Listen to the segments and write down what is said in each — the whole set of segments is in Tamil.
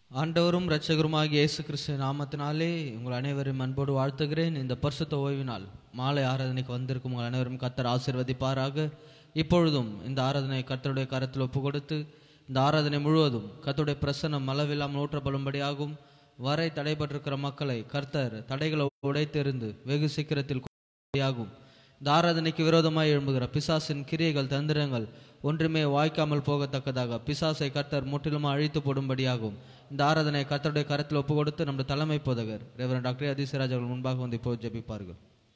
ஆண்டவரும் இரட்சகருமாகிய இயேசு கிறிஸ்து நாமத்தினாலே உங்கள் அனைவரும் அன்போடு வாழ்த்துகிறேன் இந்த பரிசுத்த ஓய்வினால் மாலை ஆராதனைக்கு வந்திருக்கும் உங்கள் அனைவரும் கர்த்தர் ஆசீர்வதிப்பாராக இப்பொழுதும் இந்த ஆராதனை கர்த்தருடைய கரத்தில் ஒப்பு கொடுத்து இந்த ஆராதனை முழுவதும் கர்த்தருடைய பிரசன்னம் அளவில்லாமல் ஊற்றப்படும்படியாகும் வரை தடைபட்டிருக்கிற மக்களை கர்த்தர் தடைகளை உடைத்தெறிந்து வெகு சீக்கிரத்தில் ஆகும் இந்த ஆராதனைக்கு விரோதமாய் எழும்புகிற பிசாசின் கிரியைகள் தந்திரங்கள் ஒன்றுமே வாய்க்காமல் போகத்தக்கதாக பிசாசை கர்த்தர் முற்றிலும் அழித்து போடும்படியாகும் இந்த ஆராதனை கர்த்தருடைய கரத்தில் ஒப்பு கொடுத்து நம்முடைய தலைமை போதகர் ரெவரன் டாக்டர் அதிசராஜ் அவர்கள் முன்பாக வந்து இப்போ ஜெபிப்பார்கள்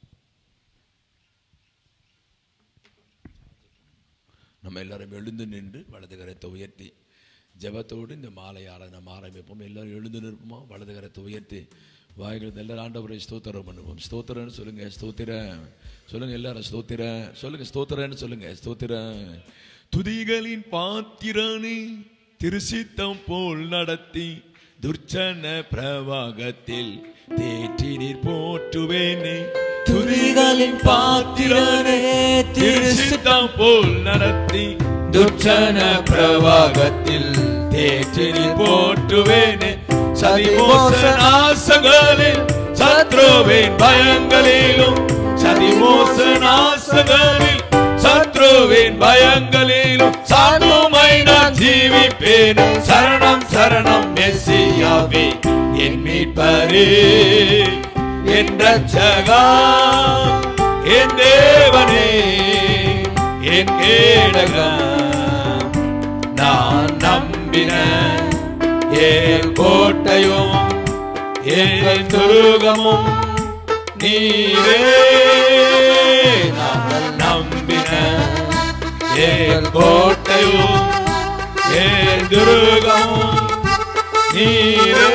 நம்ம எல்லாரும் எழுந்து நின்று வலது கரத்தை உயர்த்தி ஜெபத்தோடு இந்த மாலை ஆராதனை ஆரம்பிப்போம் எல்லாரும் எழுந்து நிற்போமா வலது கரத்தை உயர்த்தி வாய்கள் எல்லாரும் ஆண்டவரை ஸ்தோத்திரம் பண்ணுவோம் ஸ்தோத்திரன்னு சொல்லுங்க ஸ்தோத்திரம் சொல்லுங்க எல்லாரும் ஸ்தோத்திரம் சொல்லுங்க ஸ்தோத்திரன்னு சொல்லுங்க ஸ்தோத்திரம் துதிகளின் பாத்திரனே திருசித்தம் போல் நடத்தி துர்ச்சன பிரவாகத்தில் தேற்றி நீர் போற்றுவேனே துதிகளின் பாத்திரனே திருசித்தம் போல் நடத்தி துர்ச்சன பிரவாகத்தில் தேற்றி நீர் போற்றுவேனே சதிமோசனாசங்களில் சத்ருவின் பயங்களிலும் சதிமோசனாசங்களில் சத்ருவின் பயங்களிலும் சாந்துமை நான் ஜீவிப்பேன் சரணம் சரணம் மெஸ்ஸியாவே என் மீட்பரே என் ரட்சகா என் தேவனே என் கேடகா நான் நம்பின என் கோட்டையும் என் துருகமும் நீரே நாங்கள் நம்பின என் கோட்டையும் என் துருகமும் நீரே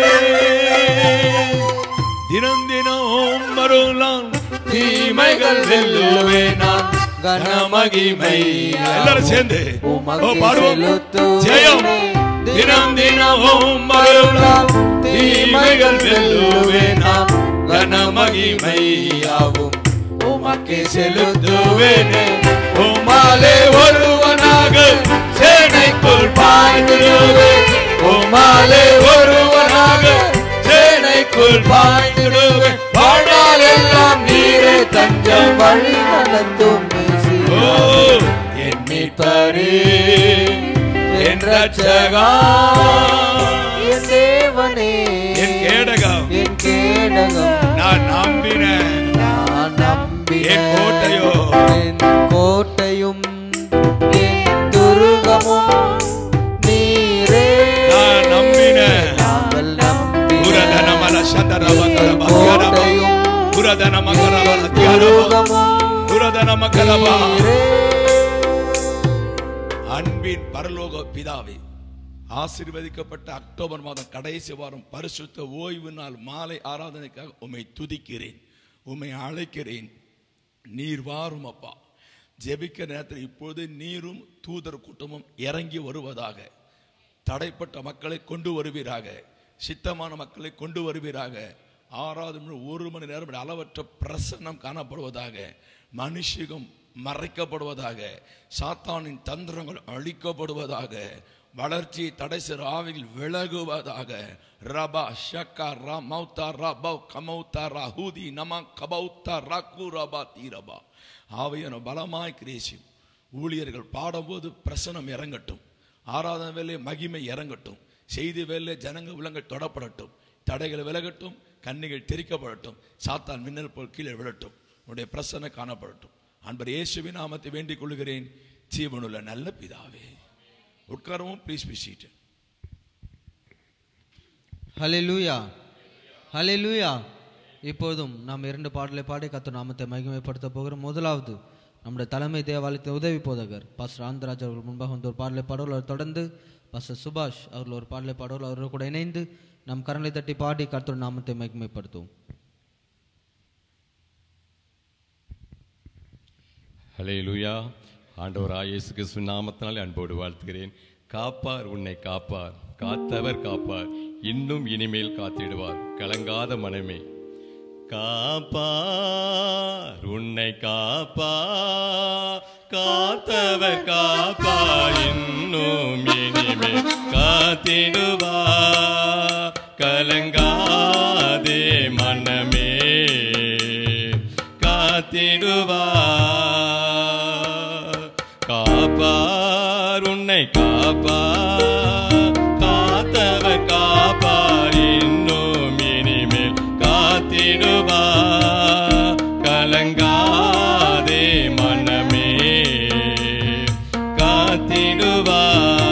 தினம் தினம் வருளான் தீமைகள் வெல்லுவே நான் கனமகிமை எல்லாரும் சேர்ந்து ஓ, பாடுவோம் ஜெயம் தினம் தினமும் வருளான் தீமைகள் வெல்லுவே நான் கனமகிமையாவும் உமக்கு செலுத்துவேனே உமாலே ஒருவனாக சேனைக்குள் பாய்ந்திடுவேன் உமாலே ஒருவனாக சேனைக்குள் பாய்ந்திடுவேன் வாழ்நாள் எல்லாம் நீரே தஞ்சம் வழி நடத்தும் ஓ என் மீட்பரே என் ரட்சகா என் தேவனே என் கேடகம் என் கேடகம் நான் நம்பின நான் நம்பின என் கோட்டையோ. என் கோட்டையும் என் துருகமும் நீரே நான் நம்பின நாங்கள் நம்பின புரதன மல சதர மகர என் பக்யரப கோட்டையும் புரதன மகர பக்யரப துருகமும் புரதன மகரபா நீரே அன்பின் பரலோக பிதாவே ஆசீர்வதிக்கப்பட்ட அக்டோபர் மாதம் கடைசி வாரம் பரிசுத்த ஓய்வு நாள் மாலை ஆராதனைக்காக உம்மை துதிக்கிறேன் உம்மை அழைக்கிறேன் நீர் வாரும் அப்பா ஜெபிக்கிற நேரத்தில் இப்பொழுது நீரும் தூதர் கூட்டமும் இறங்கி வருவதாக தடைப்பட்ட மக்களை கொண்டு வருவீராக சித்தமான மக்களை கொண்டு வருவீராக ஆறாவது மணி ஒரு மணி நேரம் அளவற்ற பிரசன்னம் காணப்படுவதாக மனுஷிகம் மறைக்கப்படுவதாக சாத்தானின் தந்திரங்கள் அழிக்கப்படுவதாக வளர்ச்சி தடை செய்கிற ஆவிகள் விலகுவதாக ரபா ஷக்கா ரா மௌத்தா ரா பவ் கமௌத்தா ரா ஹூதி நம கபௌத்தா ராக்கு ரபா தீரபா ஆவையான பலமாய் கிரேசி ஊழியர்கள் பாடும்போது பிரசனம் இறங்கட்டும் ஆராதனை வேலை மகிமை இறங்கட்டும் செய்தி வேலை ஜனங்க விலங்கள் தொடப்படட்டும் தடைகள் விலகட்டும் கண்ணிகள் தெரிக்கப்படட்டும் சாத்தான் மின்னல் போல் கீழே விழட்டும் உன்னுடைய பிரசனை காணப்படட்டும் அன்பர் இயேசுவின் நாமத்தை வேண்டிக் கொள்கிறேன் ஜீவனுள்ள நல்ல பிதாவே உட்காரவும் ப்ளீஸ் பி சீட்டு ஹalleluya ஹalleluya இப்போதும் நாம் இரண்டு பாடலை பாடி கர்த்தர் நாமத்தை மகிமைப்படுத்த போகிறோம் முதலாவது நம்முடைய தலைமை தேவாலயத்தின் உதவி போதகர் பாஸ்டர் ஆந்தராஜ் அவர்கள் முன்பாக வந்து ஒரு பாடலை பாடுவோர் அவர் தொடர்ந்து பாஸ்டர் சுபாஷ் அவர்கள் ஒரு பாடலை பாடுவோர் அவர்கள் கூட இணைந்து நம் கரங்களை தட்டி பாடி கர்த்தர் நாமத்தை மகிமைப்படுத்துவோம் ஹalleluya ஆண்டவராய் இயேசு கிறிஸ்துவின் நாமத்தினாலே அன்போடு வாழ்த்துகிறேன் காப்பார் உன்னை காப்பார் காத்தவர் காப்பார் இன்னும் இனிமேல் காத்திடுவார் கலங்காத மனமே காப்பார் உன்னை காப்பா காத்தவர் காப்பா இன்னும் இனிமே காத்திடுவா கலங்காதே மனமே காத்திடுவா காப்பார் உன்னை காப்பா காத்தவர் காப்பார் இன்னும் இனிமேல் காத்திடுவா கலங்காதே மனமே காத்திடுவா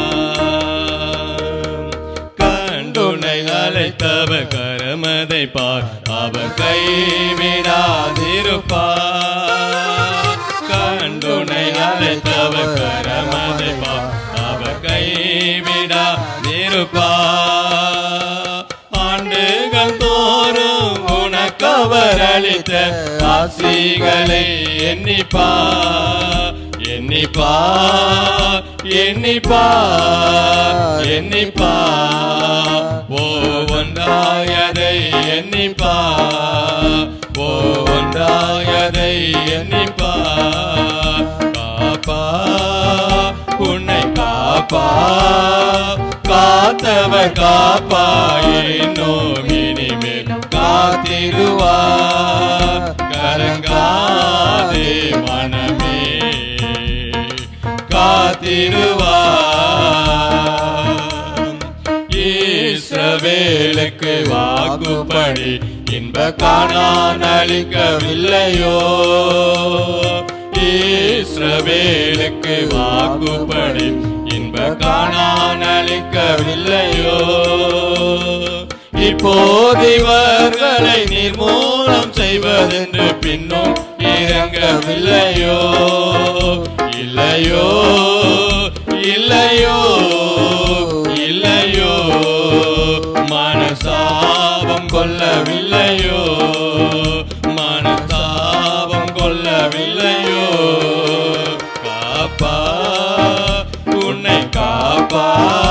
கண்டுனை அழைத்தவர் கரமதை பார் அவர் கைவிடாதிருப்பார் கண்டுனை அழைத்தவர் கரமதை பார் அவர் கைவிடாதிருப்பார் ஆண்டுகள் தோறும் உனக்கவர் அளித்த ஆசிகளை எண்ணிப்பா எண்ணிப்பா எண்ணிப்பா எண்ணிப்பா ஓ ஒன்றாயதை எண்ணிப்பா ஓ ஒன்றாயதை எண்ணிப்பா காப்பா உன்னை காப்பா காத்தவர் காப்பா இன்னும் இனிமேல் காத்திடுவா கலங்காதே மனமே காத்திடுவா ஈஸ்ரவேலுக்கு வாக்குப்படி இன்ப காணான் அளிக்கவில்லையோ ஈஸ்ரவேலுக்கு வாக்குப்படி இன்ப காணான் அளிக்கவில்லையோ இப்போது இவர்களை நிர்மூலம் செய்வதென்று பின்னும் இறங்கவில்லையோ இல்லையோ இல்லையோ இல்லையோ மனசாபம் கொல்லவில்லையோ மனசாபம் கொல்லவில்லையோ காப்பா உன்னை காப்பா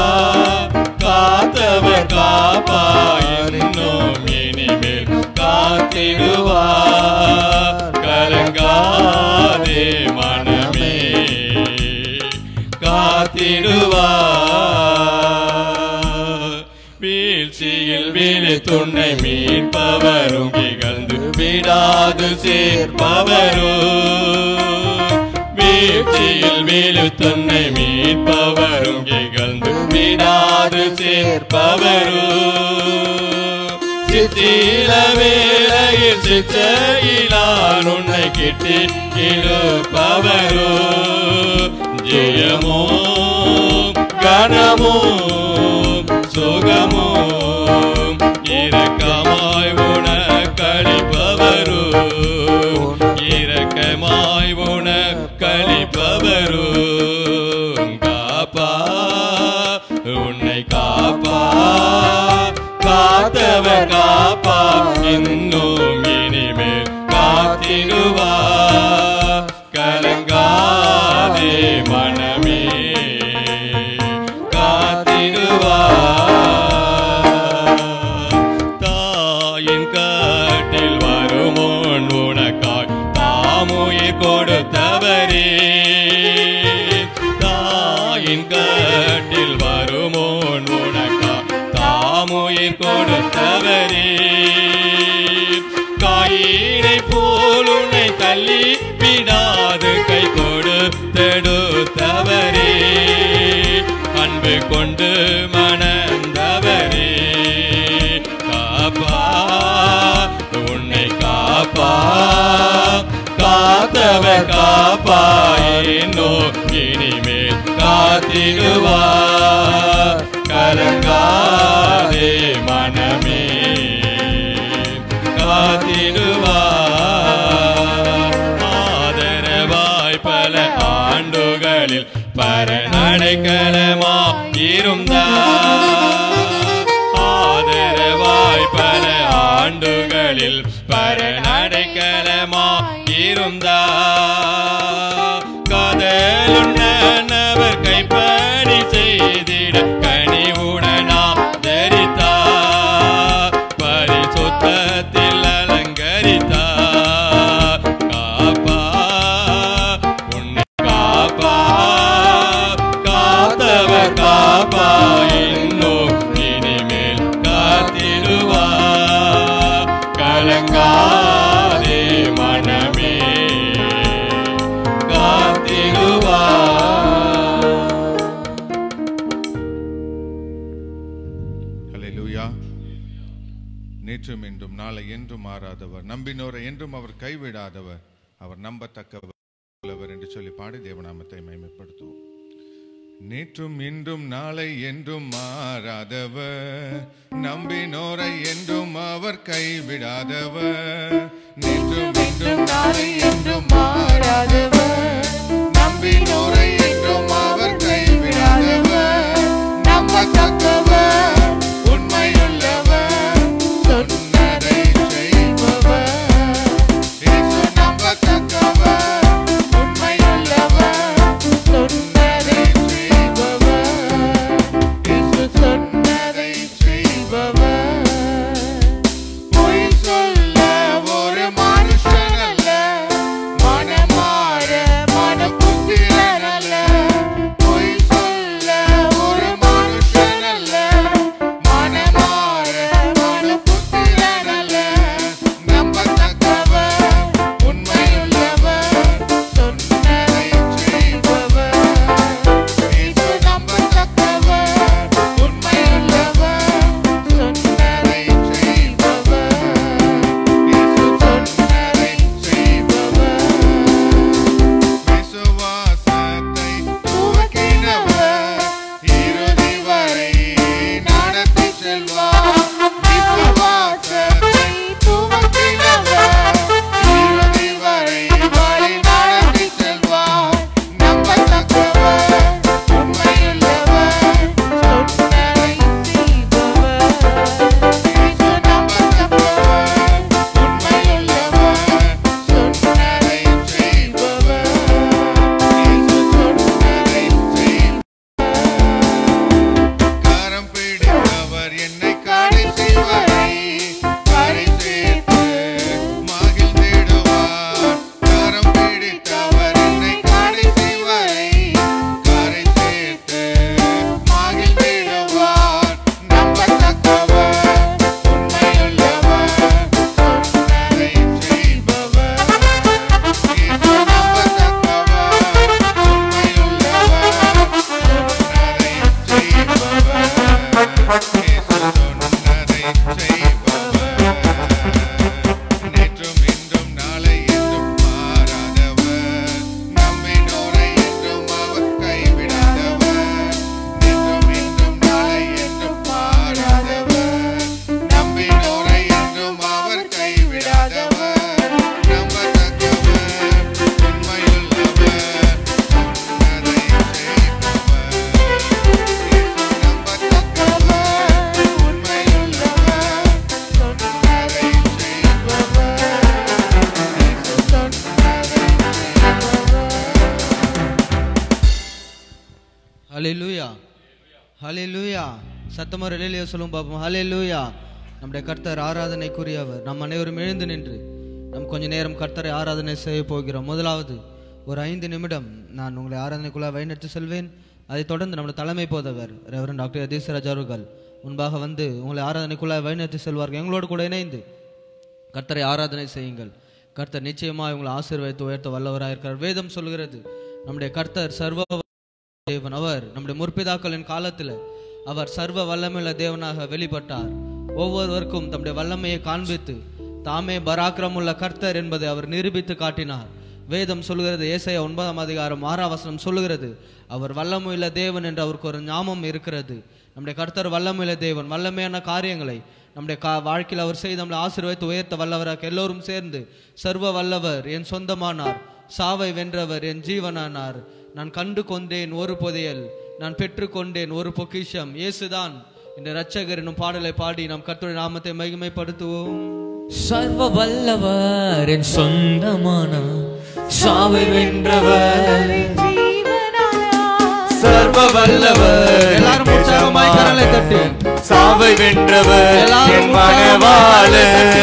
காத்தவர் காப்பா இன்னும் இனிமேல் காத்திடுவா கலங்காதே மனமே காத்திடுவா வீழ்ச்சியில் வீழி துணை மீட்பவரும் இகழ்ந்து விடாது சேர்ப்பவரோ வீழ்ச்சியில் வீழு துணை மீட்பவரும் இகழ்ந்து விடாது சேர்ப்பவரோ சித்தில வேளையில் சிச்சையிலான் உன்னை கிட்டி இழுப்பவரோ ஜெயமோ கனமோ சுகமோ இரக்கமாய் உனக்களிப்பவரோ இரக்கமாய் உனக்களிப்பவரோ காப்பா உன்னை காப்பா காத்தவர் காப்பா இன்னும் இனிமேல் காத்திடுவா கலங்காதே மனமே காத்திடுவா தாயின் காட்டில் வருமோன் உனக்காய் தாமுயிர் கொடுத்தவரே தாயின் காட்டில் வருமோன் உனக்காய் தாமுயிர் கொடுத்தவரே காயினை போல் உன்னை தள்ளி விடாது கை கொடுத்தெடுத்தவரே அன்பு கொண்டு மணந்தவரே காப்பா உன்னை காப்பா காத்தவர் காப்பா என்னோ இனிமேல் காத்திடுவா கலங்காதே மனமே காத்திடுவா ஆதரவாய் பல ஆண்டுகளில் பரநடைக்கலமா இருந்தா ஆதரவாய் பல ஆண்டுகளில் பரநடைக்கலமா இருந்தா காதலுன்னவர் கைப்படி செய்திட கனிவுடனா தரித்தா பரிசுத்தத்தில் அலங்கரித்தா அல்லேலூயா நேற்றும் இன்றும் நாளை என்றும் மாறாதவர் நம்பினோரை என்றும் அவர் கைவிடாதவர் அவர் நம்பத்தக்கவர் உள்ளவர் என்று சொல்லி பாடி தேவநாமத்தை மகிமைப்படுத்துவோம் நேற்றும் இன்றும் நாளை என்றும் மாறாதவர் நம்பினோரை என்றும் அவர் கைவிடாதவர் நேற்றும் இன்றும் நாளை என்றும் மாறாதவர் நம்பினோரை என்றும் அவர் கைவிடாதவர் நம்பத்தக்கவர் உண்மையுள்ளவர் சொன்னதை செய்பவர் இயேசு நம்பத்தக்கவர் உண்மையுள்ளவர் சொன்னதை செய்பவர் இயேசு சொன்னதை செய்பவர் பொய் சொல்ல ஒரு மனுஷன் அல்ல மனமாற மனப்புத்திரன் அல்ல பொய் சொல்ல ஒரு மனுஷன் அல்ல மனமாற மனப்புத்திரன் அல்ல நம்பத்தக்கவர் உண்மையுள்ளவர் சொன்னதை செய்பவர் இயேசு நம்பத்தக்கவர் உண்மையுள்ளவர் சொன்னதை செய்பவர் இயேசு சொன்னதை செய்பவர் விசுவாசத்தை துவக்கினவர் இறுதி வரை நடத்தி செல்வார் விசுவாசத்தை துவக்கினவர் இறுதி வரை வழி நடத்தி செல்வார் நம்பத்தக்கவர் உண்மையுள்ளவர் சொன்னதை செய்பவர் இயேசு நம்பத்தக்கவர் உண்மையுள்ளவர் சொன்னதை செய்பவர் இயேசு சொன்னதை செய்பவர் கரம் பிடித்தவர் என்னை கடைசி வரை கரை சேர்த்து மகிழ்ந்திடுவார் கரம் பிடித்தவர் என்னை கடைசி வரை கரை சேர்த்து மகிழ்ந்திடுவார் நம்பத்தக்கவர் உண்மையுள்ளவர் சொன்னதை செய்பவர் இயேசு நம்பத்தக்கவர் உண்மையுள்ளவர் சொன்னதை செய்பவர் இயேசு சொன்னதை செய்பவர் நேற்றும் இன்றும் நாளை என்றும் மாறாதவர் நம்பினோரை என்றும் அவர் கைவிடாதவர் நேற்றும் இன்றும் நாளை என்றும் மாறாதவர் நம்பினோரை என்றும் அவர் கைவிடாதவர் நம்பத்தக்கவர் உண்மையுள்ளவர் சொன்னதை செய்பவர் இயேசு நம்பத்தக்கவர் உண்மையுள்ளவர் சொன்னதை செய்பவர் இயேசு சொன்னதை செய்பவர் ஹalleluya ஹalleluya சத்தமா ரெலியா சொல்லும் பாப்போம் ஹalleluya நம்முடைய கர்த்தர் ஆராதனைக்குரியவர் நம் அனைவரும் எழுந்து நின்று நம் கொஞ்ச நேரம் கர்த்தரை ஆராதனை செய்ய போகிறோம் முதலாவது ஒரு ஐந்து நிமிடம் நான் உங்களை ஆராதனைக்குள்ள வழிநடத்தி செல்வேன் அதைத் தொடர்ந்து நம்முடைய தலைமை போதவர் ரெவரன் டாக்டர் யதீஸ்வராஜ் அவர்கள் முன்பாக வந்து உங்களை ஆராதனைக்குள்ள வழிநடத்தி செல்வார்கள் எங்களோடு கூட இணைந்து கர்த்தரை ஆராதனை செய்யுங்கள் கர்த்தர் நிச்சயமாக உங்களை ஆசீர்வதித்து உயர்த்த வல்லவராக இருக்கிறார் வேதம் சொல்கிறது நம்முடைய கர்த்தர் சர்வ தேவன் அவர் நம்முடைய முற்பிதாக்களின் காலத்தில் அவர் சர்வ வல்லமையுள்ள தேவனாக வெளிப்பட்டார் ஒவ்வொருவருக்கும் தம்முடைய வல்லமையை காண்பித்து தாமே பராக்கிரமுள்ள கர்த்தர் என்பதை அவர் நிரூபித்து காட்டினார் வேதம் சொல்லுகிறது ஏசாயா ஒன்பதாம் அதிகாரம் ஆறாம் வசனம் சொல்லுகிறது அவர் வல்லமையுள்ள தேவன் என்று அவருக்கு ஒரு ஞாபகம் இருக்கிறது நம்முடைய கர்த்தர் வல்லமையுள்ள தேவன் வல்லமையான காரியங்களை நம்முடைய கா வாழ்க்கையில் அவர் செய்து நம்மளை ஆசீர்வதித்து உயர்த்த வல்லவராக எல்லோரும் சேர்ந்து சர்வ வல்லவர் என் சொந்தமானார் சாவை வென்றவர் என் ஜீவனானார் நான் கண்டு கொண்டேன் ஒரு புதையல் நான் பெற்றுக்கொண்டேன் ஒரு பொக்கிஷம் இயேசுதான் இந்த இரட்சகர் என்னும் பாடலை பாடி நாம் கர்த்தருடைய நாமத்தை மகிமைப்படுத்துவோம் சர்வ வல்லவர் என் சொந்தமான சாவை வென்றவர் சர்வ வல்லவர் எல்லாரும் உற்சாகமாய் கரங்களை தட்டி. சாவை வென்றவர் எல்லாரும் என் உற்சாகமாய்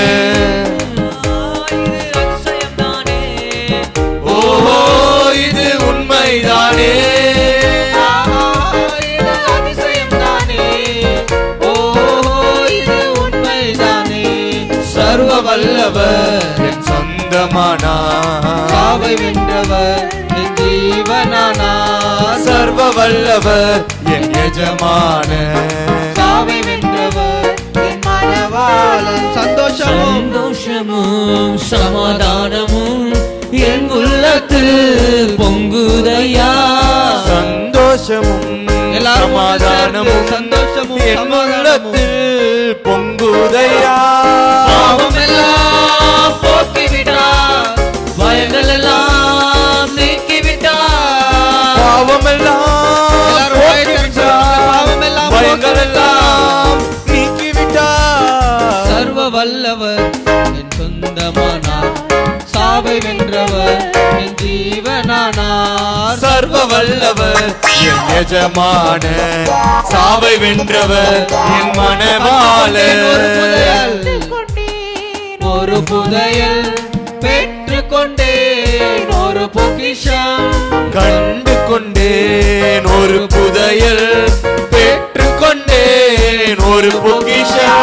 மனவாள ஓ ஓஹோ இது உண்மைதானே இது அதிசயம்தானே. ஓ, இது உண்மைதானே. சர்வ வல்லவர் என் சொந்தமானா சாவை வென்றவர் என் ஜீவனானார் சர்வ வல்லவர் என் எஜமான சாவை வென்றவர் மனவாளன் சந்தோஷமும் சந்தோஷமும் சமாதானமும் என் உள்ளத்தில் பொங்குதையா சந்தோஷமும் எல்லாரும் ஒன்று சேர்ந்து சமாதானமும் சந்தோஷமும் என் சமாதானமும் உள்ளத்தில் பொங்குதையா பாவம் எல்லாம் போக்கிவிட்டார் பயங்கள் எல்லாம் நீக்கிவிட்டார் பாவமெல்லாம் எல்லாரும் வாயை திறந்து சொல்லுங்க, பாவமெல்லாம் பயங்கள் எல்லாம் நீக்கிவிட்டார் சர்வ வல்லவர் என் சொந்தமானார் சாவை வென்றவர் என் ஜீவனானார் சர்வ வல்லவர் என் எஜமான சாவை வென்றவர் என் மனவாளர் ஒரு புதையல் பெற்று கொண்டேன் ஒரு பொக்கிஷம் கண்டு கொண்டேன் ஒரு புதையல் பெற்று கொண்டேன் ஒரு பொக்கிஷம்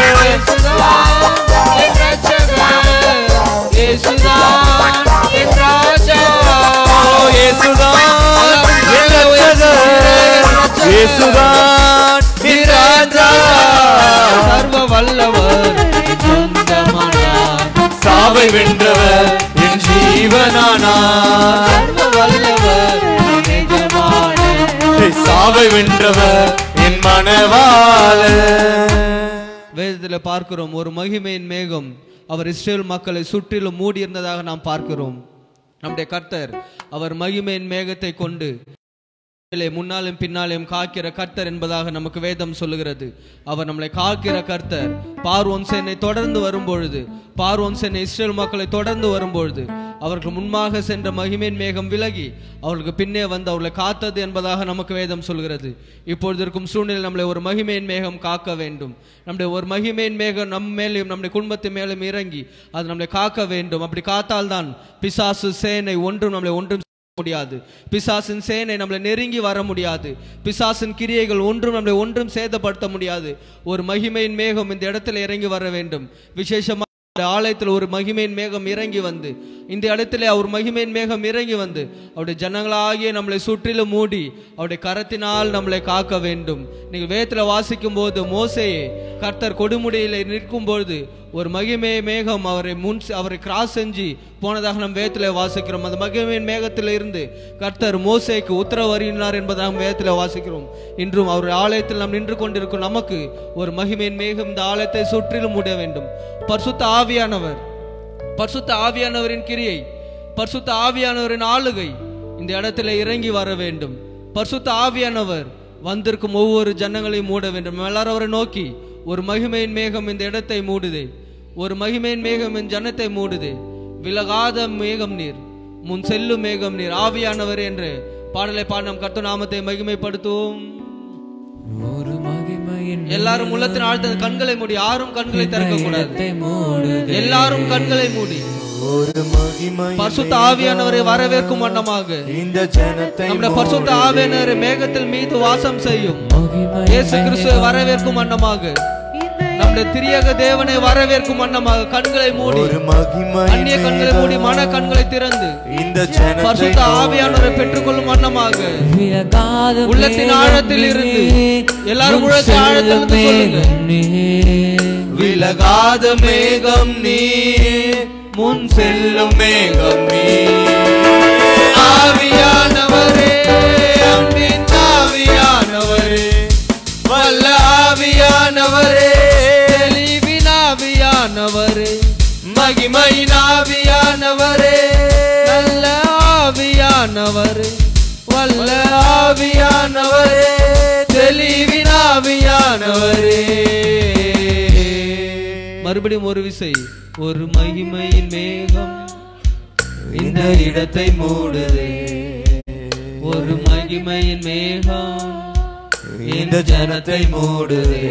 என் ரட்சகர், இயேசுதான் என் ராஜா. ஓ, இயேசுதான் என் ரட்சகர். இயேசுதான் என் ராஜா சர்வ வல்லவர் என் சொந்தமானார் சாவை வென்றவர் என் ஜீவனானார் சர்வ வல்லவர் என் எஜமானன். சாவை வென்றவர் என் மனவாளர் வேதத்தில் பார்க்கிறோம் ஒரு மகிமையின் மேகம் அவர் இஸ்ரேல் மக்களை சுற்றிலும் மூடி இருந்ததாக நாம் பார்க்கிறோம் நம்முடைய கர்த்தர் அவர் மகிமையின் மேகத்தை கொண்டு இஸ்ரவேலை முன்னாலும் பின்னாலும் காக்கிற கர்த்தர் என்பதாக நமக்கு வேதம் சொல்லுகிறது அவர் நம்மளை காக்கிற கர்த்தர் பார்வோன் சேனை தொடர்ந்து வரும்பொழுது பார்வோன் சேனை இஸ்ரேல் மக்களை தொடர்ந்து வரும்பொழுது அவர்கள் முன்பாக சென்ற மகிமையின் மேகம் விலகி அவர்களுக்கு பின்னே வந்து அவர்களை காத்தது என்பதாக நமக்கு வேதம் சொல்கிறது இப்பொழுது இருக்கும் சூழ்நிலை நம்மளை ஒரு மகிமையின் மேகம் காக்க வேண்டும் நம்முடைய ஒரு மகிமையின் மேகம் நம் மேலும் நம்முடைய குடும்பத்தின் மேலும் இறங்கி அது நம்மளை காக்க வேண்டும் அப்படி காத்தால்தான் பிசாசு சேனை ஒன்றும் நம்மளை ஒன்றும் முடியாது பிசாசின் சேனை நம்மளை நெருங்கி வர முடியாது பிசாசின் கிரியைகள் ஒன்றும் நம்மளை ஒன்றும் சேதப்படுத்த முடியாது ஒரு மகிமையின் மேகம் இந்த இடத்துல இறங்கி வர வேண்டும் விசேஷமா இந்த ஆலயத்தில் ஒரு மகிமையின் மேகம் இறங்கி வந்து இந்த இடத்துல அவர் மகிமையின் மேகம் இறங்கி வந்து அவருடைய ஜனங்களாகிய நம்மளை சுற்றிலும் மூடி அவருடைய கரத்தினால் நம்மளை காக்க வேண்டும் நீங்கள் வேதத்தில் வாசிக்கும் போது மோசேயே கர்த்தர் கொடுமுடியில நிற்கும் பொழுது ஒரு மகிமை மேகம் அவரை முன் அவரை கிராஸ் செஞ்சு போனதாக நம் வேதத்தில் வாசிக்கிறோம் அந்த மகிமையின் மேகத்தில் இருந்து கர்த்தர் மோசேக்கு உத்தரவு அறியினார் என்பதாக வேதத்தில் வாசிக்கிறோம் இன்றும் அவர் ஆலயத்தில் நாம் நின்று கொண்டிருக்கும் நமக்கு ஒரு மகிமையின் மேகம் இந்த ஆலயத்தை சுற்றிலும் மூட வேண்டும் பரிசுத்த ஆவியானவர் பரிசுத்த ஆவியானவரின் கிரியை பரிசுத்த ஆவியானவரின் ஆளுகை இந்த இடத்துல இறங்கி வர வேண்டும் பரிசுத்த ஆவியானவர் வந்திருக்கும் ஒவ்வொரு ஜனங்களையும் மூட வேண்டும் நம்ம எல்லாரும் அவரை நோக்கி ஒரு மகிமையின் மேகம் இந்த இடத்தை மூடுதே ஒரு மகிமையின் மேகம் என் ஜனத்தை மூடுதே விலகாத மேகம் நீர் முன் செல்லும் மேகம் நீர் ஆவியானவர் என்று பாடலை பாட நம் கர்த்த நாமத்தை மகிமைப்படுத்துவோம் ஒரு மகிமையின் எல்லாரும் உள்ளத்தின் ஆழ்த்த கண்களை மூடி யாரும் கண்களை திறக்க கூடாது இடத்தை மூடுதே எல்லாரும் கண்களை மூடி ஒரு மகிமை பரிசுத்த ஆவியானவரை வரவேற்கும் வண்ணமாக இந்த ஜனத்தை நம்முடைய பரிசுத்த ஆவியானவரை மேகத்தில் மீது வாசம் செய்யும் மகிமை இயேசு கிறிஸ்துவை வரவேற்கும் வண்ணமாக நம்முடைய திரியக தேவனை வரவேற்கும் வண்ணமாக கண்களை மூடி ஒரு மகிமை அந்நிய கண்களை மூடி மன கண்களை திறந்து இந்த ஜனத்தை பரிசுத்த ஆவியானவரை பெற்றுக்கொள்ளும் வண்ணமாக விலகாத உள்ளத்தின் மேகம் ஆழத்தில் இருந்து நீ, எல்லாரும் முன் உள்ளத்தின் ஆழத்திலிருந்து செல்லும் சொல்லுங்க. மேகம் நீ. விலகாத மேகம் நீ முன் செல்லும் மேகம் நீ ஆவியானவரே அன்பின் ஆவியானவரே வல்ல ஆவியானவரே தெளிவின் ஆவியானவரே மகிமையின் ஆவியானவரே நல்ல ஆவியானவரே வல்ல ஆவியானவரே தெளிவின் ஆவியானவரே மறுபடியும் ஒரு விசை ஒரு மகிமையின் மேகம் இந்த இடத்தை மூடுதே ஒரு மகிமையின் மேகம் இந்த ஜனத்தை மூடுதே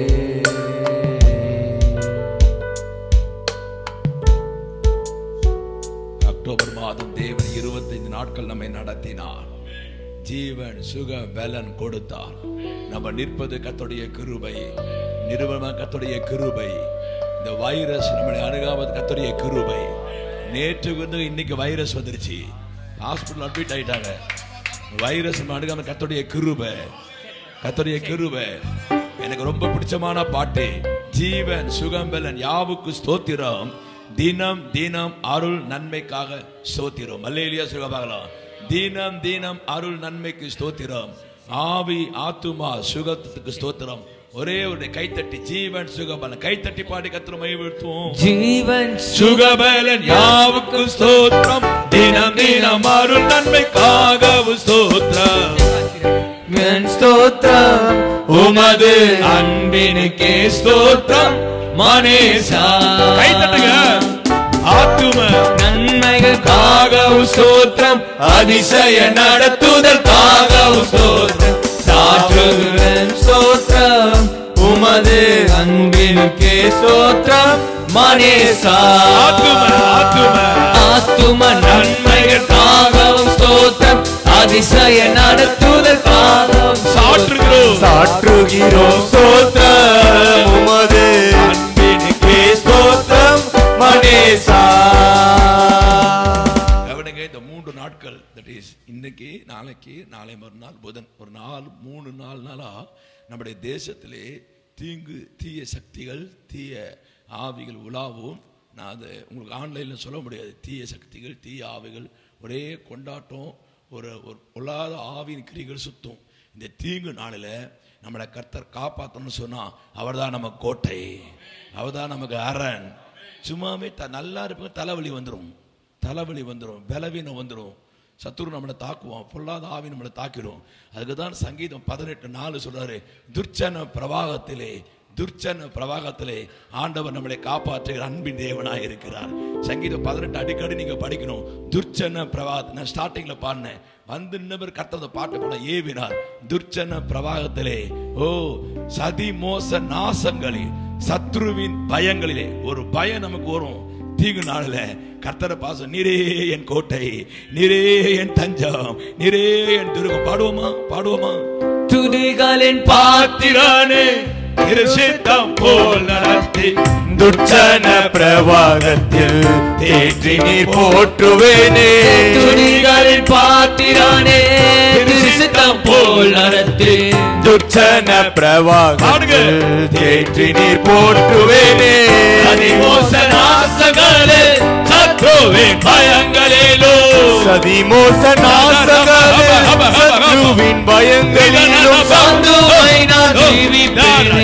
அக்டோபர் மாதம் தேவன் இருபத்தைந்து நாட்கள் நம்மை நடத்தினார் ஜீவன் சுக பலன் கொடுத்தார் நம்ம நிற்பது கத்துடைய கிருபை நிறுவனம் கத்துடைய கிருபை இந்த வைரஸ் நம்மளை அணுகாவது கத்துடைய கிருபை நேற்று வந்து இன்னைக்கு வைரஸ் வந்துருச்சு ஹாஸ்பிட்டல் அட்மிட் ஆயிட்டாங்க வைரஸ் நம்ம அணுகாம கத்துடைய கிருபை கத்துடைய கிருபை எனக்கு ரொம்ப பிடிச்சமான பாட்டு ஜீவன் சுகம்பலன் யாவுக்கு ஸ்தோத்திரம் தினம் தினம் அருள் நன்மைக்காக ஸ்தோத்திரம் அல்லேலியா சுகபாகலாம் தினம் தினம் அருள் நன்மைக்கு ஸ்தோத்திரம் ஆவி ஆத்துமா சுகத்துக்கு ஸ்தோத்திரம் ஒரே ஒரு கைத்தட்டி ஜீவன் சுகபலன் கைத்தட்டி பாடி கத்திர மைவிழ்த்துவோம் ஜீவன் சுகபலன் யாவுக்கு ஸ்தோத்திரம் தினம் தினம் அருள் நன்மைக்காகவும் ஸ்தோத்திரம் என் ஸ்தோத்திரம் உமது அன்பினுக்கே ஸ்தோத்திரம் மனேசா கை தட்டுங்க ஆத்தும நன்மைகள் காகவும் ஸ்தோத்திரம் அதிசய நடத்துதல் காகவும் ஸ்தோத்திரம் சாற்றுகிற என் ஸ்தோத்திரம் உமது அன்பினுக்கே ஸ்தோத்திரம் மனேசா ஆத்தும ஆத்தும ஆத்தும நன்மைகளுக்காகவும் ஸ்தோத்திரம் அதிசய நடத்துதற்காகவும் சாற்றுகிறோம் சாற்றுகிறோம் ஸ்தோத்திரம் உமது அன்பினுக்கே ஸ்தோத்திரம் மனேசா கவனிங்க இந்த மூன்று நாட்கள் தட் இஸ் இன்னைக்கு நாளைக்கு நாளை மறுநாள் புதன் ஒரு நாள் மூணு நாலு நாளா நம்முடைய தேசத்திலே தீங்கு தீய சக்திகள் தீய ஆவிகள் உலாவும் நான் அதை உங்களுக்கு ஆன்லைனில் சொல்ல முடியாது தீய சக்திகள் தீய ஆவிகள் ஒரே கொண்டாட்டம் ஒரு ஒரு பொல்லாத ஆவியின் கிரிகள் சுத்தும் இந்த தீங்கு நாளில் நம்மளை கர்த்தர் காப்பாற்றணும்னு சொன்னால் அவர்தான் நம்ம கோட்டை அவர்தான் நமக்கு அரண் சும்மாவே த நல்லா இருப்பவங்க தலைவலி வந்துடும் தலைவலி வந்துடும் பலவீனம் வந்துடும் சத்துரு நம்மளை தாக்குவோம் பொல்லாத ஆவி நம்மளை தாக்கிடும் அதுக்கு தான் சங்கீதம் பதினெட்டு நாலு சொல்றாரு துர்ச்சன பிரவாகத்திலே துர்ச்சன பிரவாகத்திலே ஆண்டவர் நம்மளை காப்பாற்றுகிற அன்பின் தேவனாய் இருக்கிறார் சங்கீதம் பதினெட்டு அடிக்கடி நீங்க படிக்கணும் துர்ச்சன பிரவாகத்தை நான் ஸ்டார்டிங்ல பாடினேன் வந்து இன்னவர் கர்த்தர் பாட்டு போல ஏவினார் துர்ச்சன பிரவாகத்திலே ஓ சதி மோச நாசங்களில் சத்ருவின் பயங்களிலே ஒரு பயம் நமக்கு வரும் தீங்கு நாளில் கர்த்தரை பாசம் நீரே என் கோட்டை நீரே என் தஞ்சம் நீரே என் துருகம் பாடுவோமா பாடுவோமா துதிகளின் பாத்திரானே திருசித்தம் போல் நடத்தி துர்ச்சன பிரவாகத்தில் தேற்றி நீர் போற்றுவேனே துதிகளின் பாத்திரானே திருசித்தம் போல் நடத்தி துர்ச்சன பிரவாகத்தில் தேற்றி நீர் போற்றுவேனே அதிமோச நாசங்களே சத்ருவின் பயங்களிலோ சதிமோச நாசங்களே சத்ருவின் பயங்களிலும் சாந்துவை நான் ஜீவிப்பேனே.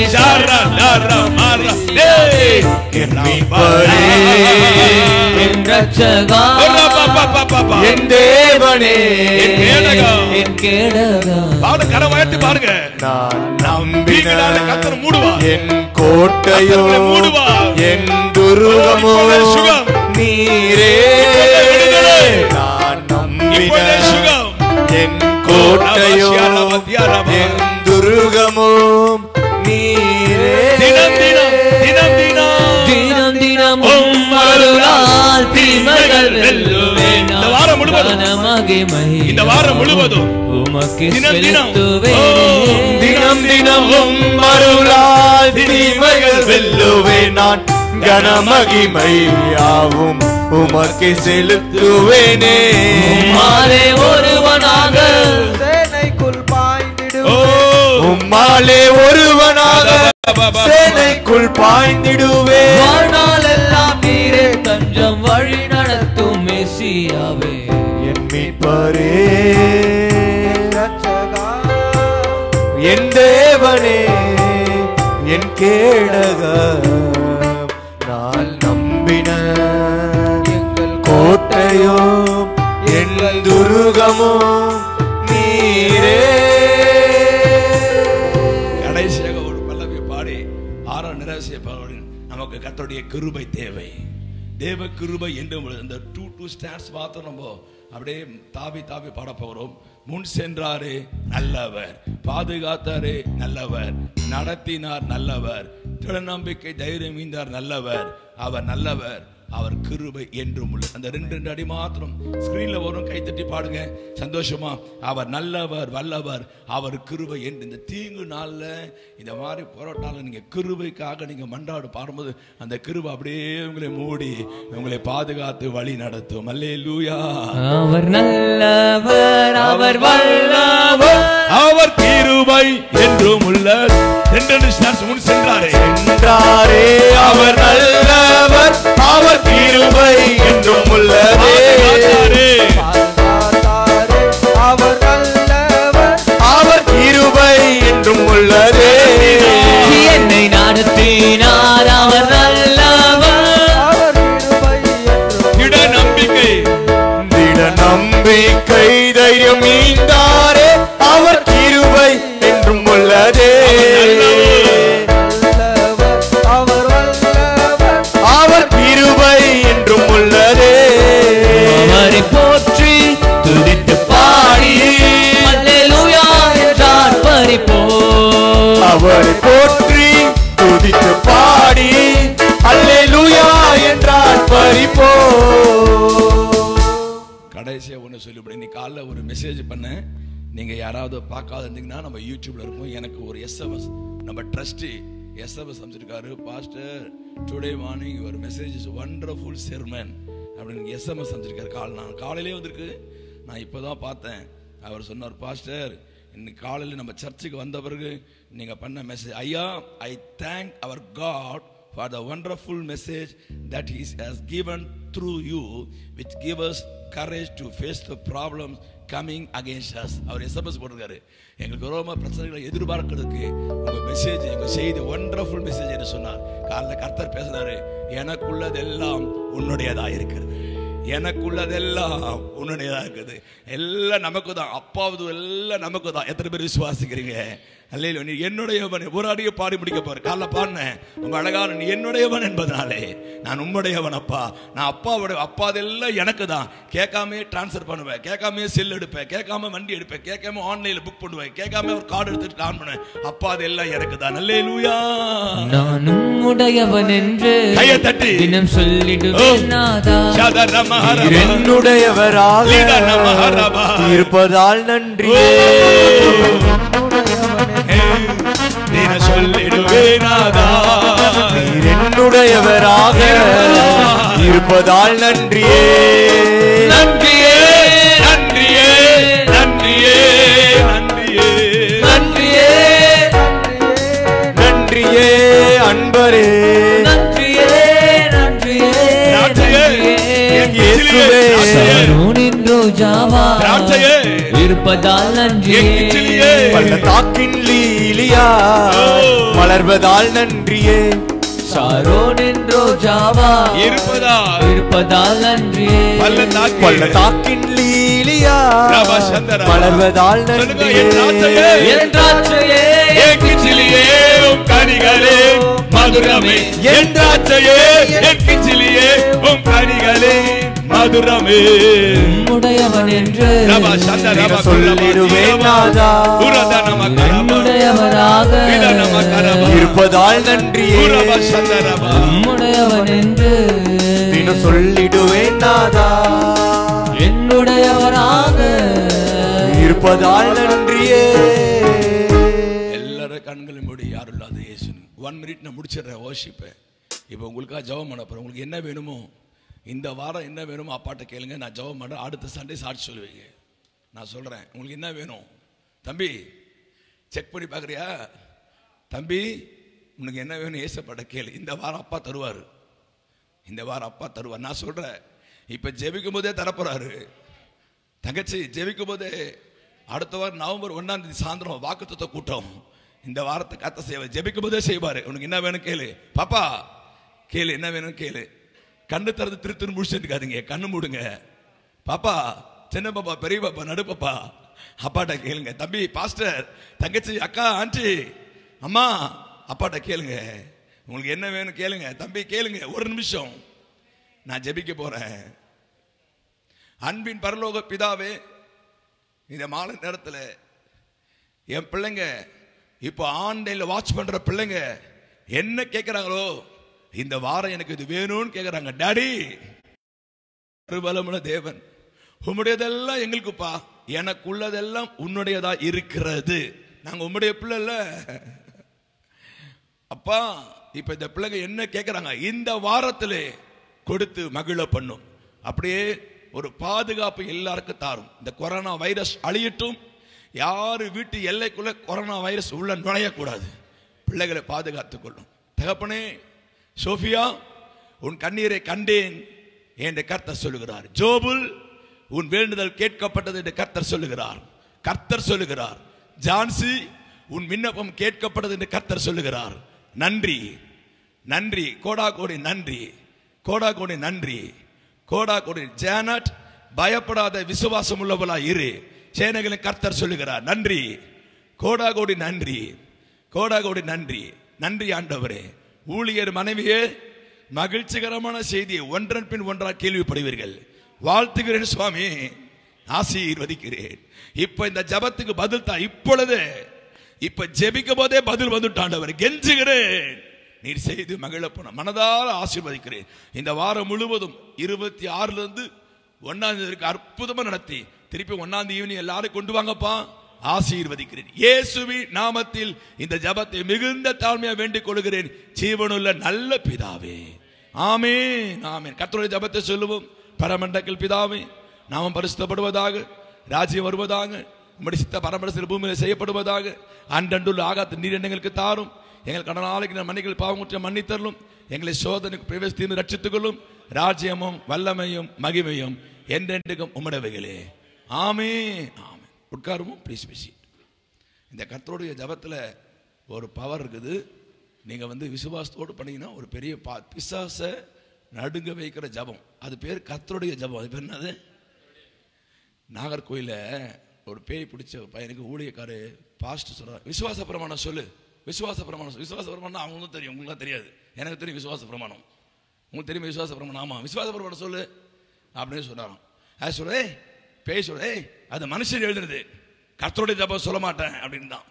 என் மீட்பரே, என் ரட்சகா என் தேவனே என் கேடகா. என் கேடகா பாடு கரை உயர்த்தி பாருங்க நான் தீங்குனால கர்த்தர் நம்பின மூடுவார். என் கோட்டையோ கர்த்தரை மூடுவார். என் துருவமோ இப்பொழுதே சுகம். நீரே இப்பொழுதே விடுதலை. நான் நம்பின இப்பொழுதே சுகம். என் கோட்டையோ ரபா, ரபா. என் துருகமோ நீரே தினம் தினம் தினம் தினம் தினம் தினம் உம் அருளால் தீமைகள் வெல்லுவேன் இந்த வாரம் முழுவதும். மகிமை இந்த வாரம் முழுவதும். உமக்கு தினம் தினம். செலுத்துவேன் ஓ, தினம் தினம் உம் அருளால் தீமைகள் வெல்லுவேன் நான் கனமகிமையாவும் உமக்கு செலுத்துவேனே உம்மாலே ஒருவனாக சேனைக்குள் பாய்ந்திடும் ஓ, உம்மாலே ஒருவனாக சேனைக்குள் பாய்ந்திடுவே வாழ்நாள் எல்லாம் நீரே தஞ்சம் வழி நடத்தும் மெசியாவே என் மீட்பரே என் தேவனே என் கேடக நான் நம்பின எங்கள் கோட்டையோ என் துருகமோ நீரே கடைசியாக ஒரு பல்லவி பாடி ஆறாம் நிராசிய பாடி நமக்கு கர்த்தருடைய கிருபை தேவை தேவ கிருபை என்று இந்த டூ டூ ஸ்டாண்ட்ஸ் மாத்திரம் நம்ம அப்படியே தாவி தாவி பாட போகிறோம் முன் சென்றாரே நல்லவர் பாதுகாத்தாரே நல்லவர் நடத்தினார் நல்லவர் திருநம்பிக்கை தைரியம் ஈந்தார் நல்லவர் அவர் நல்லவர் அவர் கிருபை என்றும் உள்ள அந்த ரெண்டு ரெண்டு அடி மாத்திரம் ஸ்கிரீன்ல வரும் கைத்தட்டி பாடுங்க சந்தோஷமா அவர் நல்லவர் வல்லவர் அவர் கிருபை என்று இந்த தீங்கு நாள்ல இந்த மாதிரி போராட்டால நீங்க கிருபைக்காக நீங்க மன்றாடு பாடும்போது அந்த கிருபை அப்படியே உங்களை மூடி உங்களை பாதுகாத்து வழி நடத்தும் அல்லே லூயா அவர் நல்லவர் அவர் வல்லவர் அவர் கிருபை என்றும் உள்ள ரெண்டு ரெண்டு ஸ்டார்ஸ் முன் சென்றாரே என்றாரே அவர் நல்லவர் அவர் கிருபை என்றும் உள்ளதே காத்தாரே. அவர் நல்லவர் அவர் கிருபை என்றும் உள்ளதே என்னை நடத்தினார் அவர் நல்லவர் அவர் கிருபை என்றும் இட நம்பிக்கை திட நம்பிக்கை தைரியம் மீண்டாரே அவர் கிருபை என்றும் உள்ளதே அவர் வல்லவர் அவர் கிருபை என்றும் உள்ளதே அவரை போற்றி துதித்து பாடி அல்லேலூயா என்றார் பறிப்போ அவரை போற்றி துதித்து பாடி அல்லேலூயா என்றார் பறிப்போ கடைசியா ஒன்று சொல்லிவிடு நீ காலைல ஒரு மெசேஜ் பண்ண நீங்க யாராவது பார்க்காத இருந்தீங்கன்னா நம்ம யூடியூப்ல இருக்கும் எனக்கு ஒரு எஸ்எம்எஸ் நம்ம ட்ரஸ்டி எஸ்எம்எஸ் அமைச்சிருக்காரு pastor today morning your message is wonderful sermon அப்படின்னு எஸ்எம்எஸ் அமைச்சிருக்காரு கால் நான் காலையிலே வந்திருக்கு நான் இப்போதான் பார்த்தேன் அவர் சொன்னார் பாஸ்டர் இன்னைக்கு காலையில் நம்ம சர்ச்சுக்கு வந்த பிறகு நீங்க பண்ண மெசேஜ் ஐயா I thank our God for the wonderful message that he has given through you which give us courage to face the problems coming against us அவர் எஸ்எம்எஸ் போட்டிருக்காரு எங்களுக்கு ரொம்ப பிரச்சனைகளை எதிர்பார்க்கிறதுக்கு உங்க மெசேஜ் உங்க செய்தி ஒண்டர்ஃபுல் மெசேஜ் என்று சொன்னார் காலைல கர்த்தர் பேசினாரு எனக்குள்ளதெல்லாம் உன்னுடையதா இருக்கிறது எனக்குள்ளதெல்லாம் உன்னுடையதா இருக்குது எல்லாம் நமக்கு தான் அப்பாவது எல்லாம் நமக்கு தான் எத்தனை பேர் விசுவாசிக்கிறீங்க அல்லையில நீ என்னுடையவன் ஒரு அடிய பாடி முடிக்க போற காலைல பாடினேன் உங்க அழகான நீ என்னுடையவன் என்பதனாலே நான் உம்முடையவன் அப்பா நான் அப்பாவுடைய அப்பா அதெல்லாம் எனக்கு தான் கேட்காம டிரான்ஸ்ஃபர் பண்ணுவேன் கேட்காம செல் எடுப்பேன் கேட்காம வண்டி எடுப்பேன் கேட்காம ஆன்லைன்ல புக் பண்ணுவேன் கேட்காம ஒரு கார்டு எடுத்துட்டு ஆன் பண்ணுவேன் அப்பா அதெல்லாம் எனக்கு தான் நல்லே லூயா நானும் உடையவன் என்று கையை தட்டி. தினம் சொல்லிடுவேன் நாதா என்னுடையவராக லீடா நம ஹரபா. இருப்பதால் நன்றி நீன சொல்லிடுவேனாதா நீர் என்னுடையவராக இருப்பதால் நன்றியே நன்றியே நன்றியே நன்றியே நன்றியே நன்றியே நன்றியே அன்பரே நன்றியே நன்றியே நன்றியே. இயேசுவே சாரோனின் ரோஜாவா திராட்சையே. இருப்பதால் நன்றியே என் கிச்சிலியே. பள்ளத்தாக்கின் லீலியா ஓ. மலர்வதால் நன்றியே சாரோனின் ரோஜாவா இருப்பதா இருப்பதால் நன்றியே பள்ளத்தாக்கு பள்ளத்தாக்கின் லீலியா ரபா சந்தரா. மலர்வதால் சொல்லுங்க, நன்றியே என் திராட்சையே. என் திராட்சையே என் கிச்சிலியே உம் கனிகளே மதுரமே என் திராட்சையே என் கிச்சிலியே உம் கனிகளே மதுரமே உம்முடையவன் என்று ரபா சந்த ரபா சொல்லிடுவேன் நாதா. உரத நம கரபா என்னுடையவராக வித நம கரபா இருப்பதால் நன்றியே உரபா சந்த ரபா உம்முடையவன் என்று தினம் சொல்லிடுவேன் நாதா என்னுடையவராக இருப்பதால் நன்றியே எல்லாரும் கண்களும் மூடி யாரும் இல்லாத இயேசுன்னு ஒன் மினிட் நான் முடிச்சிடுறேன் ஓஷிப்பை இப்போ உங்களுக்காக ஜெபம் பண்ண போகிறேன் உங்களுக்கு என்ன வேணுமோ இந்த வாரம் என்ன வேணுமோ அப்பாட்ட கேளுங்க நான் ஜெபம் பண்ணுறேன் அடுத்த சண்டே சாட்சி சொல்லுவீங்க நான் சொல்கிறேன் உங்களுக்கு என்ன வேணும் தம்பி செக் பண்ணி பார்க்குறியா தம்பி உனக்கு என்ன வேணும் ஏசப்பாட்ட கேளு இந்த வாரம் அப்பா தருவார் இந்த வாரம் அப்பா தருவார் நான் சொல்கிறேன் இப்போ ஜெபிக்கும் போதே தரப்போறாரு தங்கச்சி ஜெபிக்கும் போதே அடுத்த வாரம் நவம்பர் ஒன்னாம் தேதி சாயந்தரம் வாக்குத்தத்த கூட்டம் இந்த வாரத்தை கத்த செய்வார் ஜெபிக்கும் போதே செய்வாரு உனக்கு என்ன வேணும் கேளு பாப்பா கேளு என்ன வேணும் கேளு கண்ணு திறந்து திரு திரு முடிச்சுருக்காதீங்க கண்ணு மூடுங்க பாப்பா சின்ன பாப்பா பெரிய பாப்பா நடு பாப்பா அப்பாட்ட கேளுங்க தம்பி பாஸ்டர் தங்கச்சி அக்கா ஆண்டி அம்மா அப்பாட்ட கேளுங்க உங்களுக்கு என்ன வேணும் கேளுங்க தம்பி கேளுங்க ஒரு நிமிஷம் நான் ஜெபிக்க போறேன் அன்பின் பரலோக பிதாவே இந்த மாலை நேரத்தில் என் பிள்ளைங்க இப்போ ஆன்லைன்ல வாட்ச் பண்ற பிள்ளைங்க என்ன கேட்குறாங்களோ இந்த வாரம் எனக்கு இது வேணும்னு கேட்குறாங்க டாடி பலமுள்ள தேவன் உம்முடையதெல்லாம் எங்களுக்குப்பா எனக்குள்ளதெல்லாம் உன்னுடையதா இருக்கிறது நாங்க உம்முடைய பிள்ளை இல்ல அப்பா இப்ப இந்த பிள்ளைங்க என்ன கேட்கறாங்க இந்த வாரத்திலே கொடுத்து மகிழ பண்ணும் அப்படியே ஒரு பாதுகாப்பு எல்லாருக்கும் தாரும் இந்த கொரோனா வைரஸ் அழியட்டும் யாரு வீட்டு எல்லைக்குள்ள கொரோனா வைரஸ் உள்ள நுழையக்கூடாது பிள்ளைகளை பாதுகாத்துக் கொள்ளும் தகப்பனே சோஃபியா உன் கண்ணீரை கண்டேன் என்று கர்த்தர் சொல்லுகிறார் ஜோபுல் உன் வேண்டுதல் கேட்கப்பட்டது என்று கர்த்தர் சொல்லுகிறார் கர்த்தர் சொல்லுகிறார் ஜான்சி உன் விண்ணப்பம் கேட்கப்பட்டது என்று கர்த்தர் சொல்லுகிறார் நன்றி நன்றி கோடா கோடி நன்றி கோடா கோடி நன்றி கோடா கோடி ஜானட் பயப்படாத விசுவாசம் உள்ளவளா இரு சேனைகளை கர்த்தர் சொல்லுகிறார் நன்றி கோடா கோடி நன்றி கோடா கோடி நன்றி நன்றி ஆண்டவரே ஊழியர் மனைவியே மகிழ்ச்சிகரமான செய்தியை ஒன்றன் பின் ஒன்றாக கேள்விப்படுவீர்கள் வாழ்த்துகிறேன் சுவாமி ஆசீர்வதிக்கிறேன் இப்ப இந்த ஜபத்துக்கு பதில் தான் இப்பொழுது இப்ப ஜெபிக்கும் போதே பதில் வந்துட்டாண்டவர் கெஞ்சுகிறேன் நீர் செய்து மகிழ போன மனதார ஆசீர்வதிக்கிறேன் இந்த வாரம் முழுவதும் இருபத்தி ஆறுல இருந்து ஒன்னாம் தேதிக்கு அற்புதமா நடத்தி திருப்பி ஒன்னாம் தேதி ஈவினிங் எல்லாரும் கொண்டு வாங்கப்பா ஆசீர்வதிக்கிறேன் இயேசுவி நாமத்தில் இந்த ஜபத்தை மிகுந்த தாழ்மையா வேண்டிக் கொள்கிறேன் ஜீவனுள்ள நல்ல பிதாவே ஆமென் ஆமென் கர்த்தருடைய ஜபத்தை சொல்லுவோம் பரமண்டக்கில் பிதாவே நாமம் பரிசுத்தப்படுவதாக ராஜ்யம் வருவதாக உம்முடைய சித்த பரமரசில் பூமியில் செய்யப்படுவதாக அன்றண்டுள்ள ஆகாத்த நீர் எங்களுக்கு தாரும் எங்கள் கடனாளிக்கு மன்னிகள் பாவமுற்ற மன்னித்தரலும் எங்களை சோதனைக்கு பிரவேசித்து ரட்சித்துக் கொள்ளும் ராஜ்யமும் வல்லமையும் மகிமையும் என்றென்றுக்கும் உம்முடையவைகளே ஆமே ஆமே உட்காருவோம் ப்ளீஸ் பேசி இந்த கர்த்தருடைய ஜபத்தில் ஒரு பவர் இருக்குது நீங்கள் வந்து விசுவாசத்தோடு பண்ணீங்கன்னா ஒரு பெரிய பா பிசாசை நடுங்க வைக்கிற ஜபம் அது பேர் கர்த்தருடைய ஜபம் அது பேர் என்னது நாகர்கோயிலில் ஒரு பேய் பிடிச்ச ஒரு பையனுக்கு ஊழியக்காரு பாஸ்ட் சொல்கிறார் விசுவாச பிரமாணம் சொல்லு விசுவாச பிரமாணம் சொல்லு. விசுவாச பிரமாணம் அவங்களுக்கும் தெரியும் உங்களுக்கு தெரியாது எனக்கு தெரியும் விசுவாச பிரமாணம் உங்களுக்கு தெரியும் விசுவாச பிரமாணம் ஆமாம் விசுவாச பிரமாணம் சொல்லு அப்படின்னு சொன்னாராம் அது சொல்ல "ஏய், பேய் சொல்ல "ஏய், அது மனுஷன் எழுதுனது கர்த்தருடைய ஜபம் சொல்ல மாட்டேன் அப்படின்னு தான்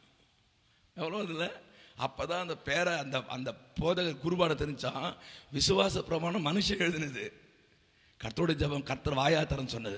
எவ்வளோ இதில் அப்போ தான் அந்த பேரை அந்த அந்த போதக குருபான தெரிஞ்சான் விசுவாச பிரமாணம் மனுஷன் எழுதினது கர்த்தருடைய ஜபம் கர்த்தர் வாயாத்தரன் சொன்னது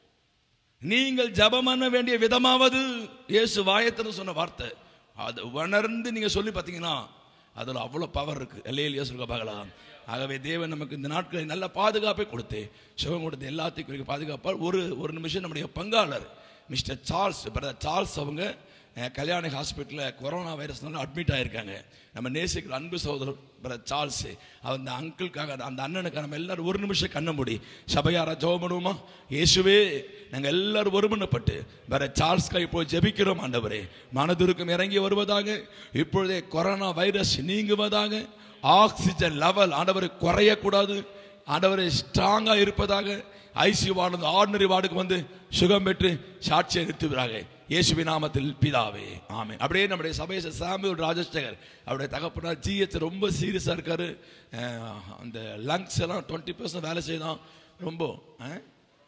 நீங்கள் ஜபம் பண்ண வேண்டிய விதமாவது இயேசு வாயத்தரன் சொன்ன வார்த்தை அது உணர்ந்து நீங்க சொல்லி பார்த்தீங்கன்னா அதில் அவ்வளோ பவர் இருக்கு எல்லையில் சொல்ல பார்க்கலாம் ஆகவே தேவன் நமக்கு இந்த நாட்களில் நல்ல பாதுகாப்பை கொடுத்து சுகம் கொடுத்து எல்லாத்தையும் குறிக்க பாதுகாப்பால் ஒரு ஒரு நிமிஷம் நம்முடைய பங்காளர் மிஸ்டர் சார்ல்ஸ் பிரதர் சார்ல்ஸ் அவங்க அஹ், கல்யாணி ஹாஸ்பிட்டலில் கொரோனா வைரஸ்னால அட்மிட் ஆயிருக்காங்க நம்ம நேசிக்கிற அன்பு சகோதரர் பிரதர் சார்ல்ஸ் அந்த அங்கிளுக்காக அந்த அண்ணனுக்காக நம்ம எல்லாரும் ஒரு நிமிஷம் கண்ண மூடி சபையாரா ஜெபம் பண்ணுவோமா இயேசுவே நாங்கள் எல்லாரும் ஒருமனப்பட்டு வேற சார்ல்ஸ் கை போய் ஜெபிக்கிறோம் ஆண்டவரே மனதுருக்கம் இறங்கி வருவதாக இப்பொழுதே கொரோனா வைரஸ் நீங்குவதாக ஆக்சிஜன் லெவல் ஆண்டவரை குறையக்கூடாது ஆண்டவரை ஸ்ட்ராங்கா இருப்பதாக ஐசியூ வார்டு ஆர்டினரி வார்டுக்கு வந்து சுகம் பெற்று சாட்சியை நிறுத்துவதாக இயேசுவின் நாமத்தில் பிதாவே ஆமென் அப்படியே நம்முடைய சபை சாமியூல் ராஜசேகர் அவருடைய தகப்பனார் ஜிஹெச் ரொம்ப சீரியஸாக இருக்காரு அஹ், அந்த லங்ஸ் எல்லாம் டுவெண்ட்டி பர்சன்ட் வேலை செய்தான் ரொம்ப அஹ்,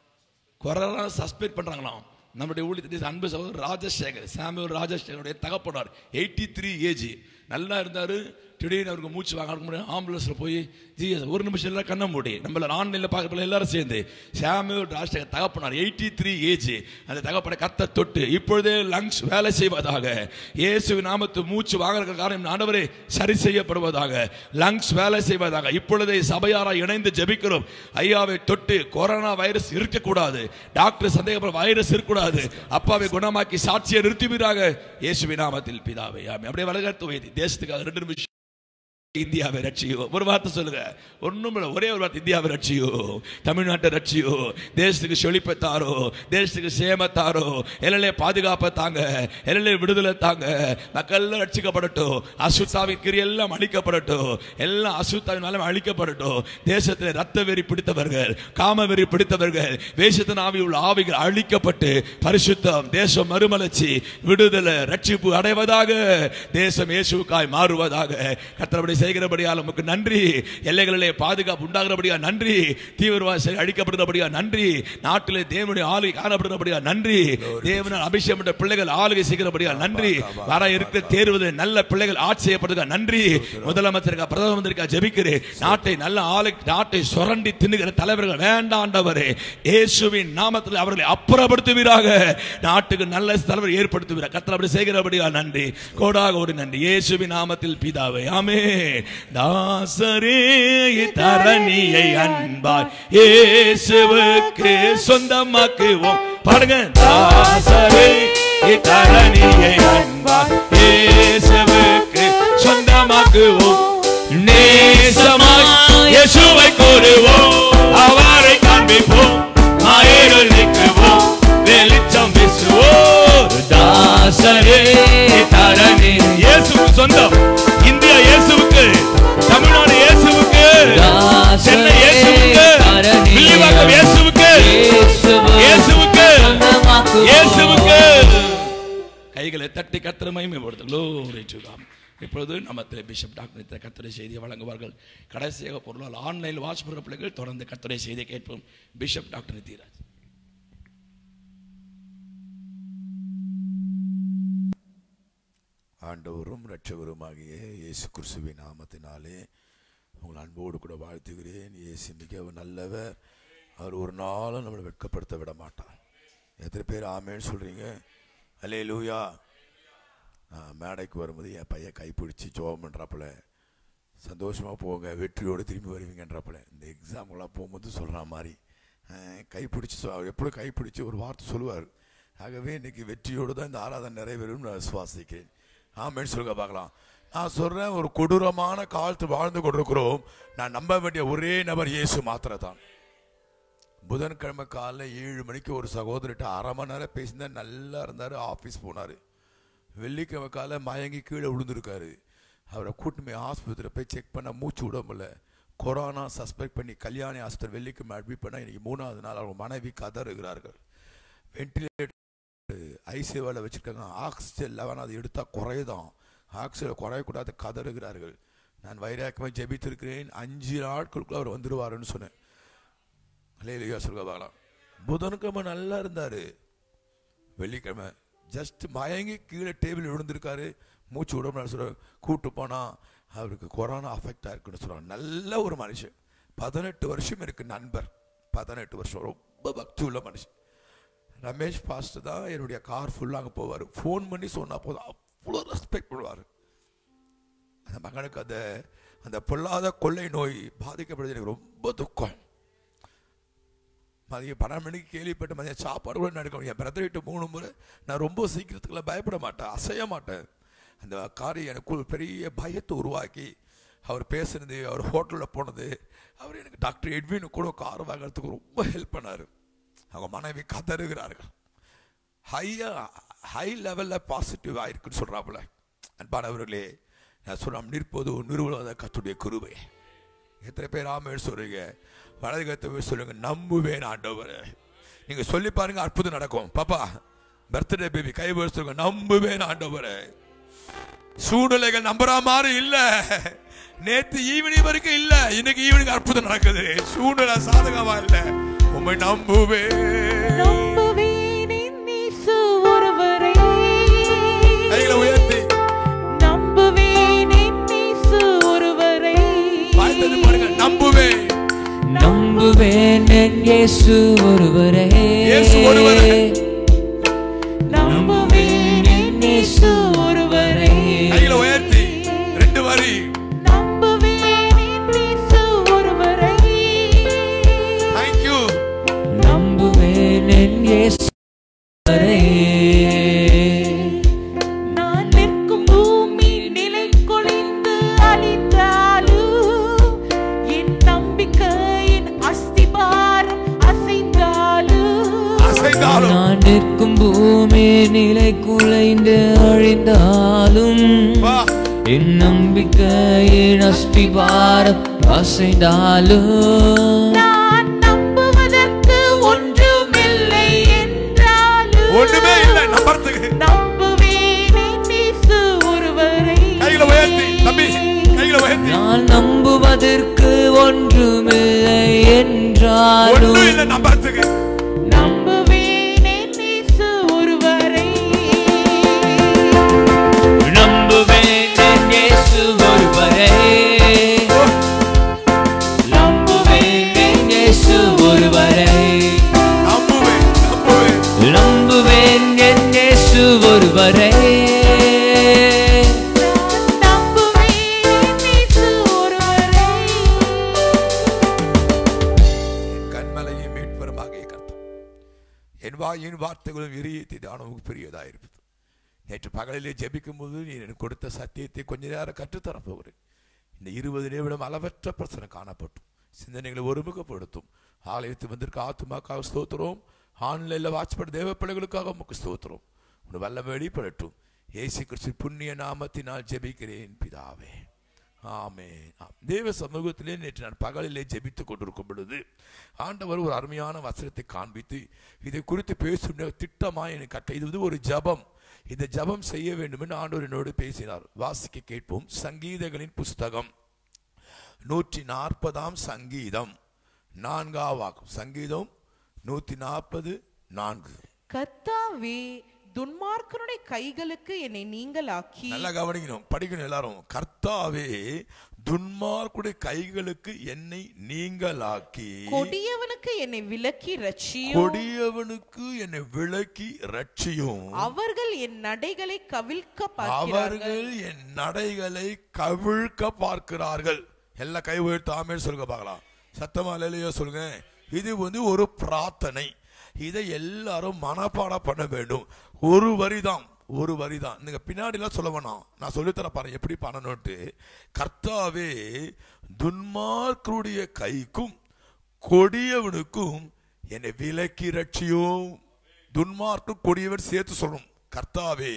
கொரோனா சஸ்பெக்ட் பண்றாங்களாம் நம்முடைய ஊழியத்தின் அன்பு சகோதரர் ராஜசேகர் சாமுவேல் ராஜசேகருடைய தகப்பனார் எயிட்டி த்ரீ ஏஜ் நல்லா இருந்தாரு திடீர்னு அவருக்கு மூச்சு வாங்க முடியும் ஆம்புலன்ஸ்ல போய் ஜி ஒரு நிமிஷம் எல்லாம் கண்ண மூடி நம்மள ஆன்லைன்ல பார்க்கறப்ப எல்லாரும் சேர்ந்து சாமுவேல் ராஜசேகர் தகப்பனார் எயிட்டி த்ரீ ஏஜ் அந்த தகப்பனை கத்த தொட்டு இப்பொழுதே லங்ஸ் வேலை செய்வதாக இயேசு நாமத்து மூச்சு வாங்குற காரணம் ஆண்டவரே சரி செய்யப்படுவதாக லங்ஸ் வேலை செய்வதாக இப்பொழுதே சபையாரா இணைந்து ஜெபிக்கிறோம் ஐயாவை தொட்டு கொரோனா வைரஸ் இருக்கக்கூடாது டாக்டர் சந்தேகப்பட வைரஸ் இருக்கக்கூடாது அப்பாவை குணமாக்கி சாட்சியை நிறுத்துவீராக இயேசுவின் நாமத்தில் பிதாவை ஆமென். அப்படியே வளர்த்து வைத்து தேசத்துக்காக ரெண்டு நிமிஷம் இந்தியாவை ரட்சியோ ஒரு வார்த்தை சொல்லுங்க ஒண்ணும் இல்ல ஒரே ஒரு வார்த்தை இந்தியாவை ரட்சியோ தமிழ்நாட்டை ரட்சியோ தேசத்துக்கு செழிப்பை தாரோ தேசத்துக்கு சேம தாரோ எல்லையிலே பாதுகாப்பை தாங்க எல்லையிலே விடுதலை தாங்க மக்கள் எல்லாம் ரட்சிக்கப்படட்டும் அசுத்தாவின் கிரி எல்லாம் அழிக்கப்படட்டும் எல்லாம் அசுத்தாவின் மேலே அழிக்கப்படட்டும் தேசத்தில் ரத்த வெறி பிடித்தவர்கள் காம வெறி பிடித்தவர்கள் வேஷத்தின் ஆவி உள்ள ஆவிகள் அழிக்கப்பட்டு பரிசுத்தம் தேசம் மறுமலர்ச்சி விடுதலை ரட்சிப்பு அடைவதாக தேசம் இயேசுக்காய் மாறுவதாக கர்த்தரபடி செய்கிறபடியால் நமக்கு நன்றி எல்லைகளிலே பாதுகாப்பு உண்டாகிறபடியா நன்றி தீவிரவாதி அழிக்கப்படுகிறபடியா நன்றி நாட்டிலே தேவனுடைய ஆளுகை காணப்படுகிறபடியா நன்றி தேவனால் அபிஷேகம் என்ற பிள்ளைகள் ஆளுகை செய்கிறபடியா நன்றி வர இருக்க தேர்வது நல்ல பிள்ளைகள் ஆட்சி செய்யப்படுக நன்றி முதலமைச்சருக்கா பிரதம மந்திரிக்கா ஜெபிக்கிறேன் நாட்டை நல்ல ஆளு நாட்டை சுரண்டி தின்னுகிற தலைவர்கள் வேண்டாண்டவரே இயேசுவின் நாமத்தில் அவர்களை அப்புறப்படுத்துவீராக நாட்டுக்கு நல்ல தலைவர் ஏற்படுத்துவீராக கத்தர் அப்படி செய்கிறபடியா நன்றி கோடாக ஒரு நன்றி இயேசுவின் நாமத்தில் பிதாவே ஆமே தாசரே தரணியை அன்பாய் இயேசுவுக்கு சொந்தமாக்குவோம் பாருங்க தாசரே தரணியை அன்பாய் இயேசுவுக்கு நோக்குவோம் நேசமாய் இயேசுவை கூறுவோம் அவரை காண்பிப்போம் ஆயிரம் நீக்குவோம் வெளிச்சம் வீசுவோம் தாசரே தரணி இயேசுக்கு சொந்தம் இந்தியா இயேசுவுக்கு தமிழ்நாடு இயேசுவுக்கு சென்னை இயேசுவுக்கு வில்லிவாக்கம் இயேசுவுக்கு இயேசுவுக்கு இயேசுவுக்கு கைகளை தட்டி கத்திர மகிமைப்படுத்தும் Glory to God. இப்பொழுது நம்ம பிஷப் டாக்டர் கத்துரை செய்தியை வழங்குவார்கள் கடைசியாக பொருளால் ஆன்லைனில் வாட்ச் பண்ணுற பிள்ளைகள் தொடர்ந்து கத்துரை செய்தியை கேட்போம் பிஷப் டாக்டர் தீராஜ் ஆண்டவரும் இரட்சகருமாகிய இயேசு கிறிஸ்துவின் நாமத்தினாலே உங்கள் அன்போடு கூட வாழ்த்துகிறேன் இயேசு மிகவும் நல்லவர் அவர் ஒரு நாளும் நம்மளை வெட்கப்படுத்த விட மாட்டார் எத்தனை பேர் ஆமேன்னு சொல்றீங்க அல்லே லூயா மேடைக்கு வரும்போது என் பையன் கைப்பிடிச்சி ஜோபம் பண்ணுறாப்புல சந்தோஷமாக போங்க வெற்றியோடு திரும்பி வருவீங்கன்றாப்புல இந்த எக்ஸாம்லாம் போகும்போது சொல்கிற மாதிரி அஹ், கைப்பிடிச்சு சொ- அவர் எப்படி கைப்பிடிச்சு ஒரு வார்த்தை சொல்லுவார் ஆகவே இன்னைக்கு வெற்றியோடு தான் இந்த ஆராதனை நிறைவேறும் நான் விசுவாசிக்கிறேன் ஆமேன்னு சொல்லுங்க பார்க்கலாம் நான் சொல்றேன் ஒரு கொடூரமான காலத்து வாழ்ந்து கொண்டிருக்கிறோம் நான் நம்ப வேண்டிய ஒரே நபர் இயேசு மாத்திரத்தான் புதன்கிழமை காலைல ஏழு மணிக்கு ஒரு சகோதரிட்ட அரை மணி நேரம் பேசினா நல்லா இருந்தார் ஆஃபீஸ் போனார் வெள்ளிக்கிழமை காலைல மயங்கி கீழே விழுந்திருக்காரு அவரை கூட்டிட்டு போய் ஆஸ்பத்திரியில் போய் செக் பண்ண மூச்சு விட முடியல கொரோனா சஸ்பெக்ட் பண்ணி கல்யாணி ஆஸ்பத்திரி வெள்ளிக்கிழமை அட்மிட் பண்ண இன்னைக்கு மூணாவது நாள் அவங்க மனைவி கதறுகிறார்கள் வென்டிலேட்டர் ஐசியூவில் வச்சுருக்காங்க ஆக்சிஜன் லெவன் அது எடுத்தால் குறையுதான் ஆக்சிஜன் குறையக்கூடாது கதறுகிறார்கள் நான் வைராக்கியமாக ஜெபித்திருக்கிறேன் அஞ்சு நாட்களுக்குள்ள அவர் வந்துடுவாருன்னு சொன்னேன் அலையிலையா சொல்லுங்க பார்க்கலாம் புதன்கிழமை நல்லா இருந்தார் வெள்ளிக்கிழமை ஜஸ்ட் மயங்கி கீழே டேபிள் விழுந்திருக்காரு மூச்சு விட சொல்ற கூட்டு போனா அவருக்கு கொரோனா அஃபெக்ட் ஆயிருக்குன்னு சொல்றாங்க நல்ல ஒரு மனுஷன் பதினெட்டு வருஷம் இருக்கு நண்பர் பதினெட்டு வருஷம் ரொம்ப பக்தி உள்ள மனுஷன் ரமேஷ் பாஸ்ட் தான் என்னுடைய கார் ஃபுல்லாக அங்கே போவார் ஃபோன் பண்ணி சொன்னா போதும் அவ்வளோ ரெஸ்பெக்ட் பண்ணுவார் அந்த மகனுக்கு அந்த அந்த பொல்லாத கொள்ளை நோய் பாதிக்கப்படுது எனக்கு ரொம்ப துக்கம் மதியம் பன்னெண்டு மணிக்கு கேள்விப்பட்டு மதியம் சாப்பாடு கூட நடக்கணும் என் பிரதர் வீட்டு மூணு முறை நான் ரொம்ப சீக்கிரத்துக்குலாம் பயப்பட மாட்டேன் அசைய மாட்டேன் அந்த காரியம் எனக்கு ஒரு பெரிய பயத்தை உருவாக்கி அவர் பேசுனது அவர் ஹோட்டலில் போனது அவர் எனக்கு டாக்டர் எட்வின் கூட கார் வாங்குறதுக்கு ரொம்ப ஹெல்ப் பண்ணார் அவங்க மனைவி கதறுகிறார்கள் ஹையா ஹை லெவலில் பாசிட்டிவ் ஆயிருக்குன்னு சொல்கிறாப்புல அன்பானவர்களே நான் சொல்ல நிற்பது நிறுவனத கத்துடைய குருவை எத்தனை பேர் ஆமேன்னு சொல்றீங்க வலது கத்தை சொல்லுங்க நம்புவேன் ஆண்டவர் நீங்க சொல்லி பாருங்க அற்புதம் நடக்கும் பாப்பா பர்த்டே பேபி கை சொல்லுங்க நம்புவேன் ஆண்டவர் சூழ்நிலைகள் நம்புற மாதிரி இல்ல நேத்து ஈவினிங் வரைக்கும் இல்ல இன்னைக்கு ஈவினிங் அற்புதம் நடக்குது சூழ்நிலை சாதகமா இல்ல உண்மை நம்புவேன் நம்புவேன் என் இயேசு ஒருவரை. கைகளை உயர்த்தி நம்புவேன் என் இயேசு ஒருவரை. வாழ்த்தது பாருங்க நம்புவேன் நம்புவேன் என் இயேசு ஒருவரே இயேசு ஒருவரே. நம்புவேன் என் இயேசு ஒருவரை. கைகளை உயர்த்தி ரெண்டு வரி நம்புவேன் என் இயேசு ஒருவரை. தேங்க்யூ நம்புவேன் என் இயேசு ஒருவரே. நான் நிற்கும் பூமி நிலைகுலைந்து அழிந்தாலும், என் நம்பிக்கையின் அஸ்திபாரம் அசைந்தாலும், அசைந்தாலும் நான் நிற்கும் பூமி நிலை குலைந்து அழிந்தாலும் வா என் நம்பிக்கையின் அஸ்திபாரம் அசைந்தாலும் நான் நம்புவதற்கு ஒன்றுமில்லை என்றாலும், ஒண்ணுமே இல்லை நம்புறதுக்கு நம்புவேன் என் இயேசு ஒருவரை. கைகளை உயர்த்தி தம்பி கைகளை உயர்த்தி நான் நம்புவதற்கு ஒன்றுமில்லை என்றாலும் ஒண்ணும் இல்லை நம்புறதுக்கு நம்புவேன் என் இயேசு ஒருவரை. நம்புவேன் என் இயேசு ஒருவரே நம்புவேன் என் இயேசு ஒருவரே நம்புவேன் நம்புவேன் நம்புவேன் என் இயேசு ஒருவரே நான் நம்புவேன் என் இயேசு ஒருவரை. என் கண்மலையும் மீட்பருமாக கர்த்தம் என் வாயின் வார்த்தைகளும் எரியத்தை தானமும் பெரியதா இருப்பது நேற்று பகலிலே ஜெபிக்கும் போது நீ எனக்கு கொடுத்த சத்தியத்தை கொஞ்ச நேரம் கற்றுத்தரப் போகிறேன் இந்த இருபது நிமிடம் அளவற்ற பிரச்சனை காணப்பட்டும் சிந்தனைகளை ஒருமுகப்படுத்தும் ஆலயத்து வந்திருக்க ஆத்துமாக்காக ஸ்தோத்திரம் ஆன்லைனில் வாட்ச்பட் தேவ பிள்ளைகளுக்காக உமக்கு ஸ்தோத்திரம் உன் வல்ல வெளிப்படட்டும் ஏசு கிறிஸ்து புண்ணிய நாமத்தினால் ஜெபிக்கிறேன் பிதாவே ஆமென் ஆம். தேவ சமூகத்திலே நேற்று நான் பகலிலே ஜெபித்துக் கொண்டிருக்கும் பொழுது ஆண்டவர் ஒரு அருமையான வசனத்தை காண்பித்து இதை குறித்து பேசும் திட்டமாக எனக்கு கட்ட இது வந்து ஒரு ஜபம் இந்த ஜபம் செய்ய வேண்டும் என்று ஆண்டவர் என்னோடு பேசினார் வாசிக்க கேட்போம் சங்கீதங்களின் புஸ்தகம் நூற்றி நாற்பதாம் சங்கீதம் நான்காவாகும் சங்கீதம் நூற்றி நாற்பது நான்கு கர்த்தாவே துன்மார்க்கனுடைய கைகளுக்கு என்னை நீங்களாக்கி நல்லா கவனிக்கணும் படிக்கணும் எல்லாரும் கர்த்தாவே துன்மார்க்குடைய கைகளுக்கு என்னை நீங்களாக்கி கொடியவனுக்கு என்னை விலக்கி ரட்சியும் கொடியவனுக்கு என்னை விலக்கி ரட்சியும் அவர்கள் என் நடைகளை கவிழ்க்க பார்க்கிறார்கள் அவர்கள் என் நடைகளை கவிழ்க்க பார்க்கிறார்கள் எல்லாம் கை உயர்த்து ஆமேன்னு சொல்லுங்க பார்க்கலாம் சத்தமா இல்லையோ சொல்லுங்க இது வந்து ஒரு பிரார்த்தனை இதை எல்லாரும் மனப்பாடம் பண்ண வேண்டும் ஒரு வரிதான் ஒரு வரிதான் நீங்க பின்னாடிலாம் சொல்ல வேணாம் நான் சொல்லித்தர பாருங்க எப்படி பண்ணணும்ட்டு கர்த்தாவே துன்மார்க்கருடைய கைக்கும் கொடியவனுக்கும் என்னை விலக்கி ரட்சியும் துன்மார்க்கும் கொடியவன் சேர்த்து சொல்லணும் கர்த்தாவே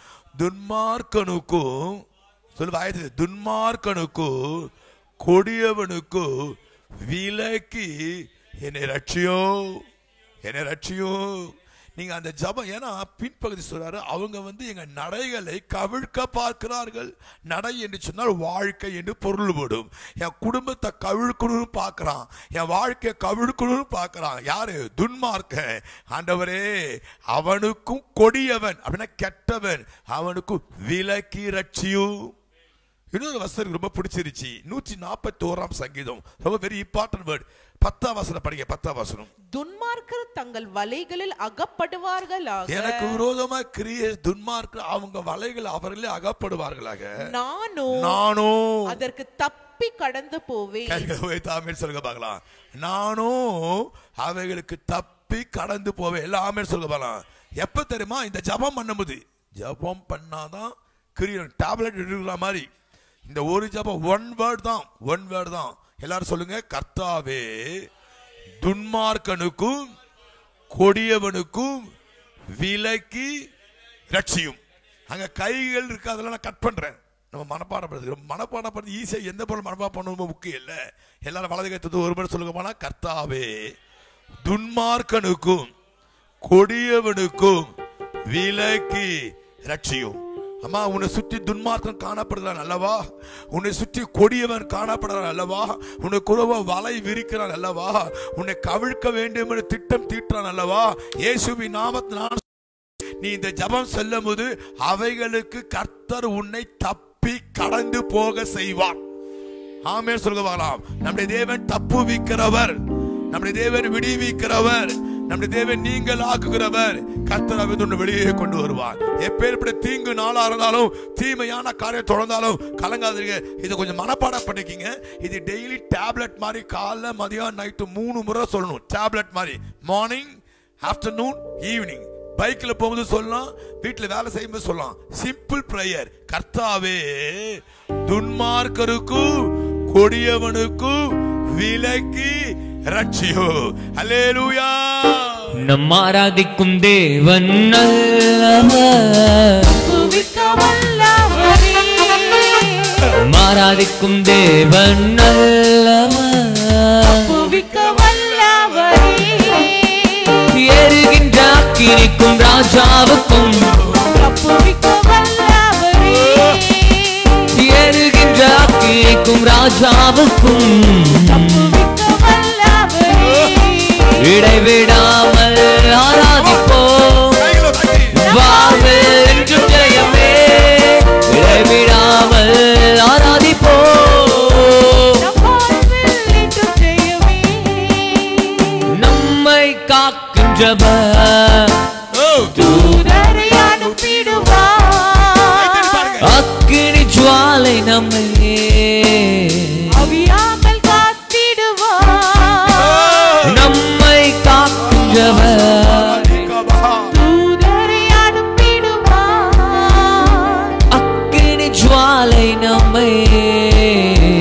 துன்மார்க்கனுக்கும் சொல்லு வாயத்து துன்மார்க்கனுக்கும் கொடியவனுக்கும் விலக்கி என்னை ரட்சியும் என்னை ரட்சியும் நீங்க அந்த ஜபம் ஏன்னா பின்பகுதி சொல்றாரு அவங்க வந்து எங்க நடைகளை கவிழ்க்க பார்க்கிறார்கள் நடை என்று சொன்னால் வாழ்க்கை என்று பொருள்படும் என் குடும்பத்தை கவிழ்க்கணும்னு பார்க்கறான் என் வாழ்க்கையை கவிழ்க்கணும்னு பார்க்கறான் யாரு துன்மார்க்க ஆண்டவரே அவனுக்கும் கொடியவன் அப்படின்னா கெட்டவன் அவனுக்கும் விலக்கி ரட்சியும் இன்னொரு வசனம் ரொம்ப பிடிச்சிருச்சு நூற்றி நாற்பத்தி ஓராம் சங்கீதம் ரொம்ப வெரி இம்பார்ட்டன்ட் வேர்ட் பத்தாம் வசனம் படிங்க பத்தாம் வசனம் துன்மார்க்கர் தங்கள் வலைகளில் அகப்படுவார்களாக எனக்கு விரோதமா கிரிய துன்மார்க்க அவங்க வலைகள் அவர்களே அகப்படுவார்களாக நானும் நானும் அதற்கு தப்பி கடந்து போவேன் கைகளை உயர்த்தி ஆமென் சொல்லுங்க பார்க்கலாம் நானும் அவைகளுக்கு தப்பி கடந்து போவேன் எல்லாம் ஆமென் சொல்லுங்க பார்க்கலாம் எப்ப தெரியுமா இந்த ஜபம் பண்ணும்போது ஜபம் பண்ணாதான் கிரியம் டேப்லெட் எடுக்கிற மாதிரி இந்த ஒரு ஜபம் ஒன் வேர்ட் தான் ஒன் வேர்ட் தான் எல்லாரும் சொல்லுங்க கர்த்தாவே துன்மார்க்கனுக்கும் கொடியவனுக்கும் விலக்கி ரட்சியும் அங்க கைகள் இருக்கு அதெல்லாம் நான் கட் பண்றேன் நம்ம மனப்பாடம் பண்ணுறது மனப்பாடம் பண்ணி ஈஸியாக எந்த பொருள் மனப்பாடம் பண்ணணும் முக்கியம் இல்லை எல்லாரும் வலது கைத்தது ஒரு முறை சொல்லுங்க போனா கர்த்தாவே துன்மார்க்கனுக்கும் கொடியவனுக்கும் விலக்கி ரட்சியும் அம்மா உன்னை சுற்றி துன்மார்க்கம் காணப்படுகிறான் அல்லவா உன்னை சுற்றி கொடியவன் காணப்படுகிறான் அல்லவா உன்னை குறவ வலை விரிக்கிறான் அல்லவா உன்னை கவிழ்க்க வேண்டும் என்று திட்டம் தீட்டுறான் அல்லவா இயேசுவின் நாமத்தினால் நீ இந்த ஜெபம் சொல்லும் போது அவைகளுக்கு கர்த்தர் உன்னை தப்பி கடந்து போக செய்வார் ஆமென் சொல்லுங்க பார்க்கலாம் நம்முடைய தேவன் தப்புவிக்கிறவர் நம்முடைய தேவன் விடுவிக்கிறவர் நம்முடைய தேவன் நீங்கள் ஆக்குகிறவர் கர்த்தர் அவர் ஒன்று வெளியே கொண்டு வருவார் எப்பேற்பட்ட தீங்கு நாளா இருந்தாலும் தீமையான காரியம் தொடர்ந்தாலும் கலங்காதீங்க இதை கொஞ்சம் மனப்பாடம் பண்ணிக்கிங்க இது டெய்லி டேப்லெட் மாதிரி காலைல மதியம் நைட்டு மூணு முறை சொல்லணும் டேப்லெட் மாதிரி மார்னிங் ஆஃப்டர்நூன் ஈவினிங் பைக்ல போகும்போது சொல்லலாம் வீட்டுல வேலை செய்யும்போது சொல்லலாம் சிம்பிள் பிரேயர் கர்த்தாவே துன்மார்க்கருக்கும் கொடியவனுக்கும் விலக்கி ரட்சியோ அல்லேலூயா நம் ஆராதிக்கும் தேவன் நல்லவர் துதிக்க வல்லவரே நம் ஆராதிக்கும் தேவன் நல்லவர் துதிக்க வல்லவரே ஏறுகின்ற அக்கினிக்கும் ராஜாவுக்கும் தப்புவிக்க வல்லவரே ஏறுகின்ற அக்கினிக்கும் ராஜாவுக்கும் தப்புவிக்க வல்லவரே இடைவிடாமல் ஆராதிப்போம் கைகளை தட்டி. வாழ்வு என்றும் ஜெயமே இடைவிடாமல் ஆராதிப்போம் நம் வாழ்வில் என்றும் ஜெயமே நம்மை காக்கின்றவர் தூதரை அனுப்பிடுவார் அக்கினி ஜுவாலை நம்மை அவியாமல் காத்திடுவார் நம்மை காக்கின்றவர் தூதரை அனுப்பிடுவார் அக்கினி ஜுவாலை நம்மை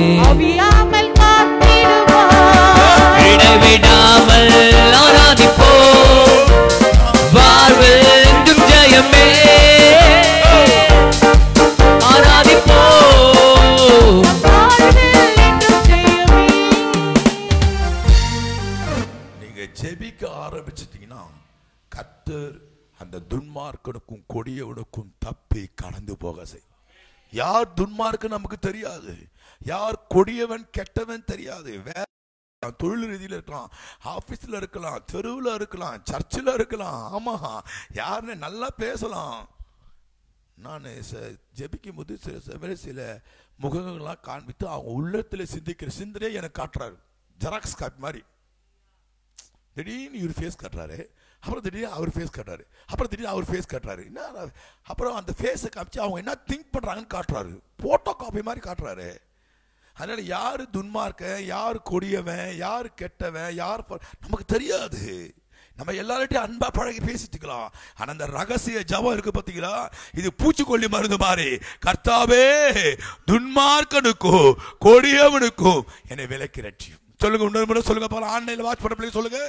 கர்த்தர் அந்த துன்மார்க்கனுக்கும் கொடியவனுக்கும் தப்பி கடந்து போக செய் யார் துன்மார்க்கு நமக்கு தெரியாது யார் கொடியவன் கெட்டவன் தெரியாது வேற தொழில் ரீதியில் இருக்கலாம் ஆபீஸ்ல இருக்கலாம் தெருவில் இருக்கலாம் சர்ச்சில் இருக்கலாம் ஆமா யாருன்னு நல்லா பேசலாம் நான் ச- ஜெபிக்கும் போது சில சில சில முகங்கள்லாம் காண்பித்து அவங்க உள்ளத்தில் சிந்திக்கிற சிந்தனையை எனக்கு காட்டுறாரு ஜெராக்ஸ் காப்பி மாதிரி திடீர்னு இவர் ஃபேஸ் காட்டுறாரு அப்புறம் திடீர்னு அவர் ஃபேஸ் காட்டுறாரு அப்புறம் திடீர்னு அவர் ஃபேஸ் காட்டுறாரு என்ன அது? அப்புறம் அந்த ஃபேஸை காமிச்சு அவங்க என்ன திங்க் பண்றாங்கன்னு காட்டுறாரு போட்டோ காப்பி மாதிரி காட்டுறாரு அதனால யாரு துன்மார்க்க யார் கொடியவன் யார் கெட்டவன் யார் ப- நமக்கு தெரியாது நம்ம எல்லார்ட்டையும் அன்பா பழகி பேசிட்டு இருக்கலாம் ஆனா அந்த ரகசிய ஜபம் இருக்கு பாத்தீங்களா இது பூச்சிக்கொல்லி மருந்து மாதிரி கர்த்தாவே துன்மார்க்கனுக்கும் கொடியவனுக்கும் என்னை விலக்கி ரட்சியும் சொல்லுங்க இன்னொரு முறை சொல்லுங்க போல ஆன்லைன்ல வாட்ச் பண்ண பிள்ளைங்க சொல்லுங்க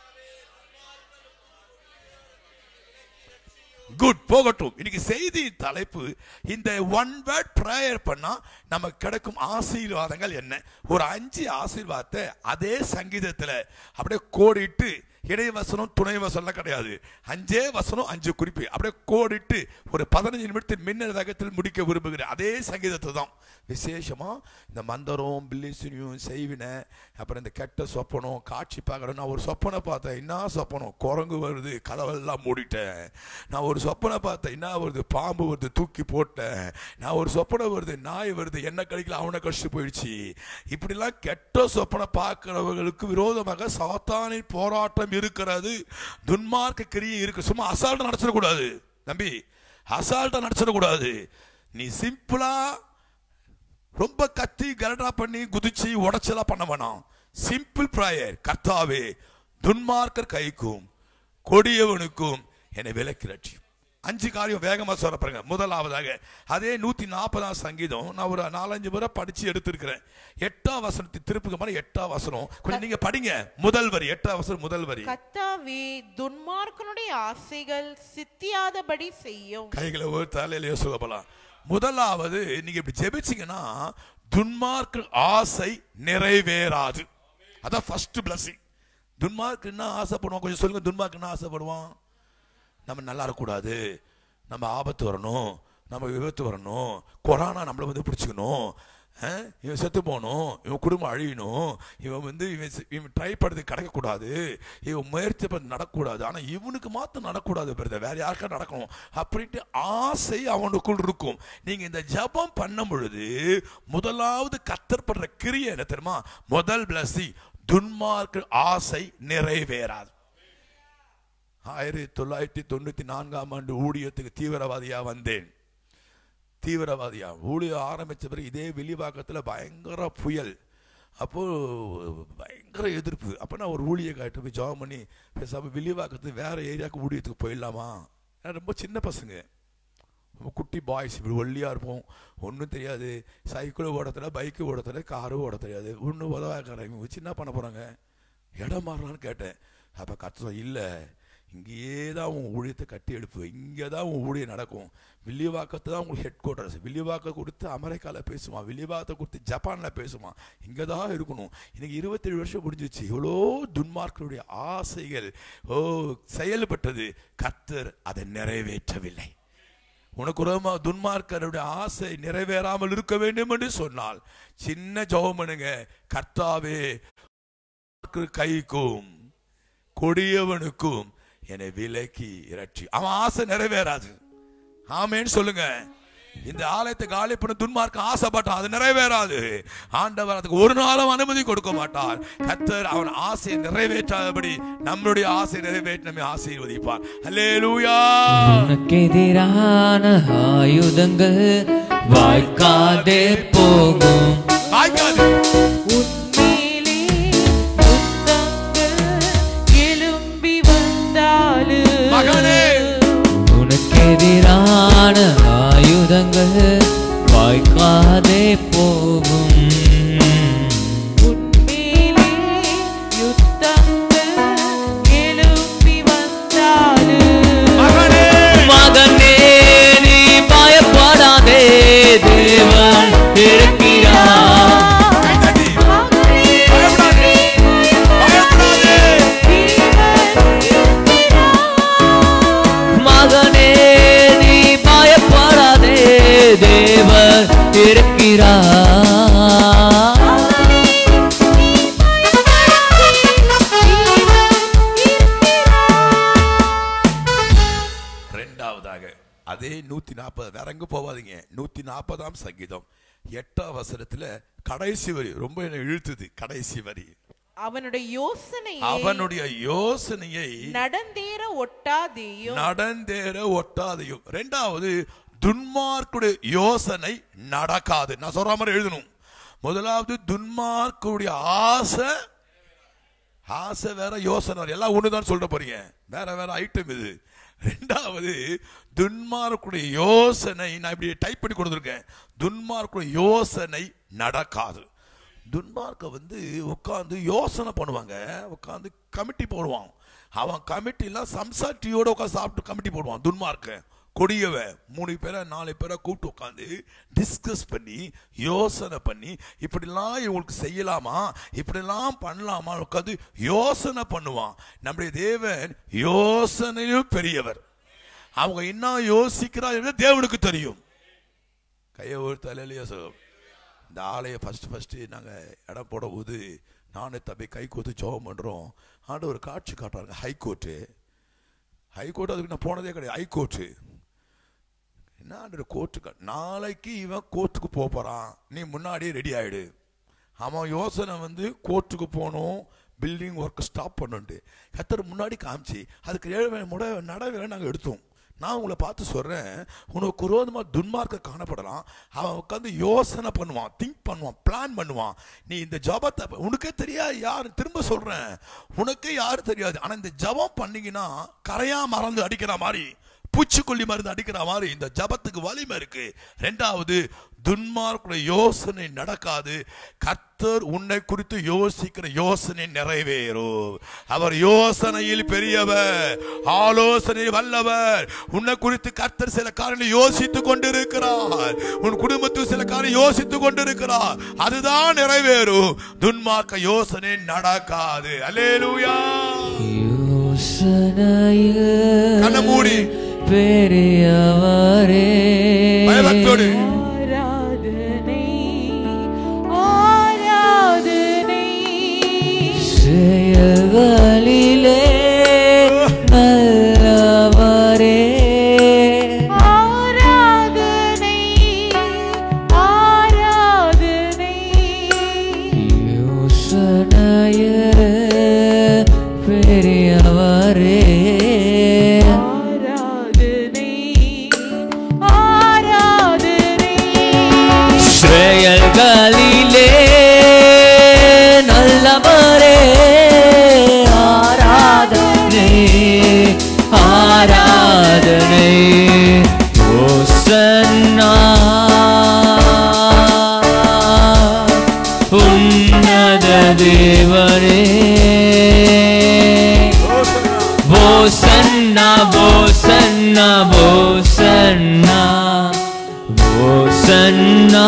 குட் போகட்டும் இன்னைக்கு செய்தி தலைப்பு இந்த ஒன் வேர்ட் ப்ரேயர் பண்ணா நமக்கு கிடைக்கும் ஆசீர்வாதங்கள் என்ன ஒரு அஞ்சு ஆசீர்வாதத்தை அதே சங்கீதத்துல அப்படியே கோடிட்டு இடைய வசனம் துணை வசனம் கிடையாது அஞ்சே வசனம் அஞ்சு குறிப்பு அப்படியே கோடிட்டு ஒரு பதினஞ்சு நிமிடத்தில் மின்னல் வேகத்தில் முடிக்க விரும்புகிறேன் அதே சங்கீதத்தை தான் விசேஷமா இந்த மந்தரம் பில்லிசினியும் செய்வினை அப்புறம் இந்த கெட்ட சொப்பனம் காட்சி பார்க்கணும் நான் ஒரு சொப்பனை பார்த்தேன் என்ன சொப்பனம் குரங்கு வருது கதவெல்லாம் மூடிட்டேன் நான் ஒரு சொப்பனை பார்த்தேன் என்ன வருது பாம்பு வருது தூக்கி போட்டேன் நான் ஒரு சொப்பனை வருது நாய் வருது என்ன கழிக்கல அவனை கழிச்சு போயிடுச்சு இப்படிலாம் கெட்ட சொப்பனை பார்க்கிறவர்களுக்கு விரோதமாக சாத்தானின் போராட்டம் இருக்கிறது துன்மார்க்க கிரியை இருக்கு சும்மா அசால்ட்டா நடச்சிடக்கூடாது தம்பி அசால்ட்டா நடச்சிடக்கூடாது நீ சிம்பிளா ரொம்ப கத்தி கரடா பண்ணி குதிச்சு உடைச்சலாம் பண்ண வேணாம் சிம்பிள் ப்ராயர் கர்த்தாவே துன்மார்க்கர் கைக்கும் கொடியவனுக்கும் என்னை விலக்கி ரட்சியும் அஞ்சு காரியம் வேகமா சொல்ல பாருங்க முதலாவதாக அதே நூத்தி நாற்பதாம் சங்கீதம் நான் ஒரு நாலஞ்சு முறை படிச்சு எடுத்திருக்கிறேன் எட்டாம் வசனத்தை திருப்புக்கு மாதிரி எட்டாம் வசனம் கொஞ்சம் நீங்க படிங்க முதல் வரி எட்டாம் வசனம் முதல் வரி கத்தாவே துன்மார்க்கனுடைய ஆசைகள் சித்தியாதபடி செய்யும் கைகளை ஒரு தலையில சொல்லப்பலாம் முதலாவது நீங்க இப்படி ஜெபிச்சீங்கன்னா துன்மார்க்கு ஆசை நிறைவேறாது அதான் ஃபர்ஸ்ட் பிளஸிங் துன்மார்க்கு என்ன ஆசைப்படுவான் கொஞ்சம் சொல்லுங்க துன்மார்க்கு என்ன ஆசைப்படுவான் நம்ம நல்லா இருக்கக்கூடாது நம்ம ஆபத்து வரணும் நம்ம விபத்து வரணும் கொரோனா நம்மளை வந்து பிடிச்சிக்கணும் அஹ், இவன் செத்து போகணும் இவன் குடும்பம் அழியணும் இவன் வந்து இவன் செ- இவன் ட்ரை பண்ணுறது கிடைக்கக்கூடாது இவன் முயற்சி பண்ணி நடக்கக்கூடாது ஆனால் இவனுக்கு மாத்திரம் நடக்கக்கூடாது பிரதர் வேற யாருக்கா நடக்கணும் அப்படின்ட்டு ஆசை அவனுக்குள் இருக்கும் நீங்க இந்த ஜெபம் பண்ணும் பொழுது முதலாவது கத்தர் பண்ற கிரியை என்ன தெரியுமா முதல் பிளஸி துன்மார்க்கு ஆசை நிறைவேறாது ஆயிரத்தி தொள்ளாயிரத்தி தொண்ணூத்தி நான்காம் ஆண்டு ஊழியத்துக்கு தீவிரவாதியா வந்தேன் தீவிரவாதியா ஊழியம் ஆரம்பிச்ச பிறகு இதே வெளிவாக்கத்துல பயங்கர புயல் அப்போ பயங்கர எதிர்ப்பு அப்போ நான் ஒரு ஊழிய காட்டு போய் ஜாப் பண்ணி பேசாம வெளிவாக்கத்து வேற ஏரியாவுக்கு ஊழியத்துக்கு போயிடலாமா ஏன்னா ரொம்ப சின்ன பசங்க ரொம்ப குட்டி பாய்ஸ் இப்படி ஒல்லியாக இருப்போம் ஒன்றும் தெரியாது சைக்கிள் ஓட தெரியாது பைக்கு ஓட தெரியாது காரும் ஓட தெரியாது ஒன்றும் உதவாக்காரங்க இவங்க வச்சு என்ன பண்ண போகிறாங்க இடம் மாறலான்னு கேட்டேன் அப்போ கத்தம் இல்லை இங்கேயே தான் உன் ஊழியத்தை கட்டி எழுப்பு இங்கே தான் உன் ஊழியம் நடக்கும் வில்லிவாக்கத்தை தான் உங்களுக்கு ஹெட் குவார்ட்டர்ஸ் வில்லிவாக்கம் கொடுத்து அமெரிக்காவில் பேசுவான் வில்லிவாக்கத்தை கொடுத்து ஜப்பானில் பேசுவான் இங்கே தான் இருக்கணும் இன்னைக்கு இருபத்தேழு வருஷம் முடிஞ்சிச்சு எவ்வளோ துன்மார்க்கருடைய ஆசைகள் ஓ செயல்பட்டது கர்த்தர் அதை நிறைவேற்றவில்லை உனக்கு உரமா துன்மார்க்கருடைய ஆசை நிறைவேறாமல் இருக்க வேண்டும் என்று சொன்னால் சின்ன ஜெபம் பண்ணுங்க கர்த்தாவே கைக்கும் கொடியவனுக்கும் என்னை விலக்கி இரட்சி அவன் ஆசை நிறைவேறாது ஆமேன்னு சொல்லுங்க இந்த ஆலயத்தை காலி பண்ண துன்மார்க்க ஆசைப்பட்டான் அது நிறைவேறாது ஆண்டவர் அதுக்கு ஒரு நாளும் அனுமதி கொடுக்க மாட்டார் கத்தர் அவன் ஆசையை நிறைவேற்றாதபடி நம்மளுடைய ஆசை நிறைவேற்றி நம்மை ஆசீர்வதிப்பார் அல்லேலூயா உனக்கெதிரான ஆயுதங்கள் வாய்க்காதே போகும் வாய்க்காது உன்மேலே யுத்தங்கள் எழும்பி வந்தாலும் மகனே. உனக்கெதிரான ஆயுதங்கள் வாய்க்காதே போகும் உன்மேலே யுத்தங்கள் எழும்பி வந்தாலும் மகனே மகனே நீ பயப்படாதே தேவன் இருக்கிறார் கைதட்டி. பயப்படாதே பயப்படாதே நாற்பது வேற எங்க போவாதீங்க நூத்தி நாற்பதாம் சங்கீதம் எட்டாம் வசனத்துல கடைசி வரி ரொம்ப என்னை இழுத்துது கடைசி வரி அவனுடைய யோசனையை அவனுடைய யோசனையை நடந்தேற ஒட்டாதேயும் நடந்தேற ஒட்டாதையும் ரெண்டாவது துன்மார்க்குடைய யோசனை நடக்காது நான் சொல்ற மாதிரி எழுதணும் முதலாவது துன்மார்க்குடைய ஆசை ஆசை வேற யோசனை வேற எல்லாம் ஒண்ணுதான் சொல்ல போறீங்க வேற வேற ஐட்டம் இது ரெண்டாவது துன்மார்க்குடைய யோசனை நான் இப்படி டைப் பண்ணி கொடுத்துருக்கேன் துன்மார்க்குடைய யோசனை நடக்காது துன்மார்க்க வந்து உட்காந்து யோசனை பண்ணுவாங்க உட்காந்து கமிட்டி போடுவான் அவன் கமிட்டிலாம் சம்சாட்டியோட உட்காந்து சாப்பிட்டு கமிட்டி போடுவான் துன்மார்க்க கொடியவன் மூணு பேரை நாலு பேரை கூப்பிட்டு உட்காந்து டிஸ்கஸ் பண்ணி யோசனை பண்ணி இப்படிலாம் இவங்களுக்கு செய்யலாமா இப்படிலாம் பண்ணலாமா உட்காந்து யோசனை பண்ணுவான் நம்முடைய தேவன் யோசனையும் பெரியவர் அவங்க என்ன யோசிக்கிறா என்று தேவனுக்கு தெரியும் கையை ஒரு தலையிலேயே சொல்லும் இந்த ஆலய ஃபர்ஸ்ட் ஃபர்ஸ்ட் நாங்கள் இடம் போடும்போது நானே தம்பி கை கோத்து ஜோகம் பண்ணுறோம் ஆண்டு ஒரு காட்சி காட்டுறாங்க ஹைகோர்ட்டு ஹைகோர்ட் அதுக்கு நான் போனதே கிடையாது ஹைகோர்ட்டு என்ன ஆண்டு கோர்ட்டுக்கு நாளைக்கு இவன் கோர்ட்டுக்கு போக போகிறான் நீ முன்னாடியே ரெடி ஆயிடு அவன் யோசனை வந்து கோர்ட்டுக்கு போகணும் பில்டிங் ஒர்க் ஸ்டாப் பண்ணுன்ட்டு கத்தர் முன்னாடி காமிச்சு அதுக்கு ஏழு முட நடவே நாங்கள் எடுத்தோம் நான் உங்களை பார்த்து சொல்றேன் உனக்கு விரோதமா துன்மார்க்க காணப்படலாம் அவன் உட்காந்து யோசனை பண்ணுவான் திங்க் பண்ணுவான் பிளான் பண்ணுவான் நீ இந்த ஜபத்தை உனக்கே தெரியாது யார் திரும்ப சொல்றேன் உனக்கே யாரும் தெரியாது ஆனா இந்த ஜபம் பண்ணீங்கன்னா கரையா மறந்து அடிக்கிற மாதிரி பூச்சிக்கொல்லி மருந்து அடிக்கிற மாதிரி இந்த ஜபத்துக்கு வலிமை இருக்கு ரெண்டாவது துன்மார்க்குடைய யோசனை நடக்காது கர்த்தர் உன்னை குறித்து யோசிக்கிற யோசனை நிறைவேறும் அவர் யோசனையில் பெரியவர் ஆலோசனை வல்லவர் உன்னை குறித்து கர்த்தர் சில காரியங்களை யோசித்துக் கொண்டிருக்கிறார் உன் குடும்பத்தில் சில காரியம் யோசித்துக் கொண்டிருக்கிறார் அதுதான் நிறைவேறும் துன்மார்க்க யோசனை நடக்காது அல்லேலூயா யோசனையில் கண்ணை மூடி பெரியவரே பயபக்தியோடு ஆராதனை ஆராதனை செயல்களிலே நல்லவரே ஆராதனை ஆராதனை யோசனையில் பெரியவரே ஆராதனை ஆராதனை செயல்களிலே நல்லவரே ஆராதனை ஆராதனை ஓசன்னா உன்னத தேவனே போசன்னா போசன்னா போசன்னா போசன்னா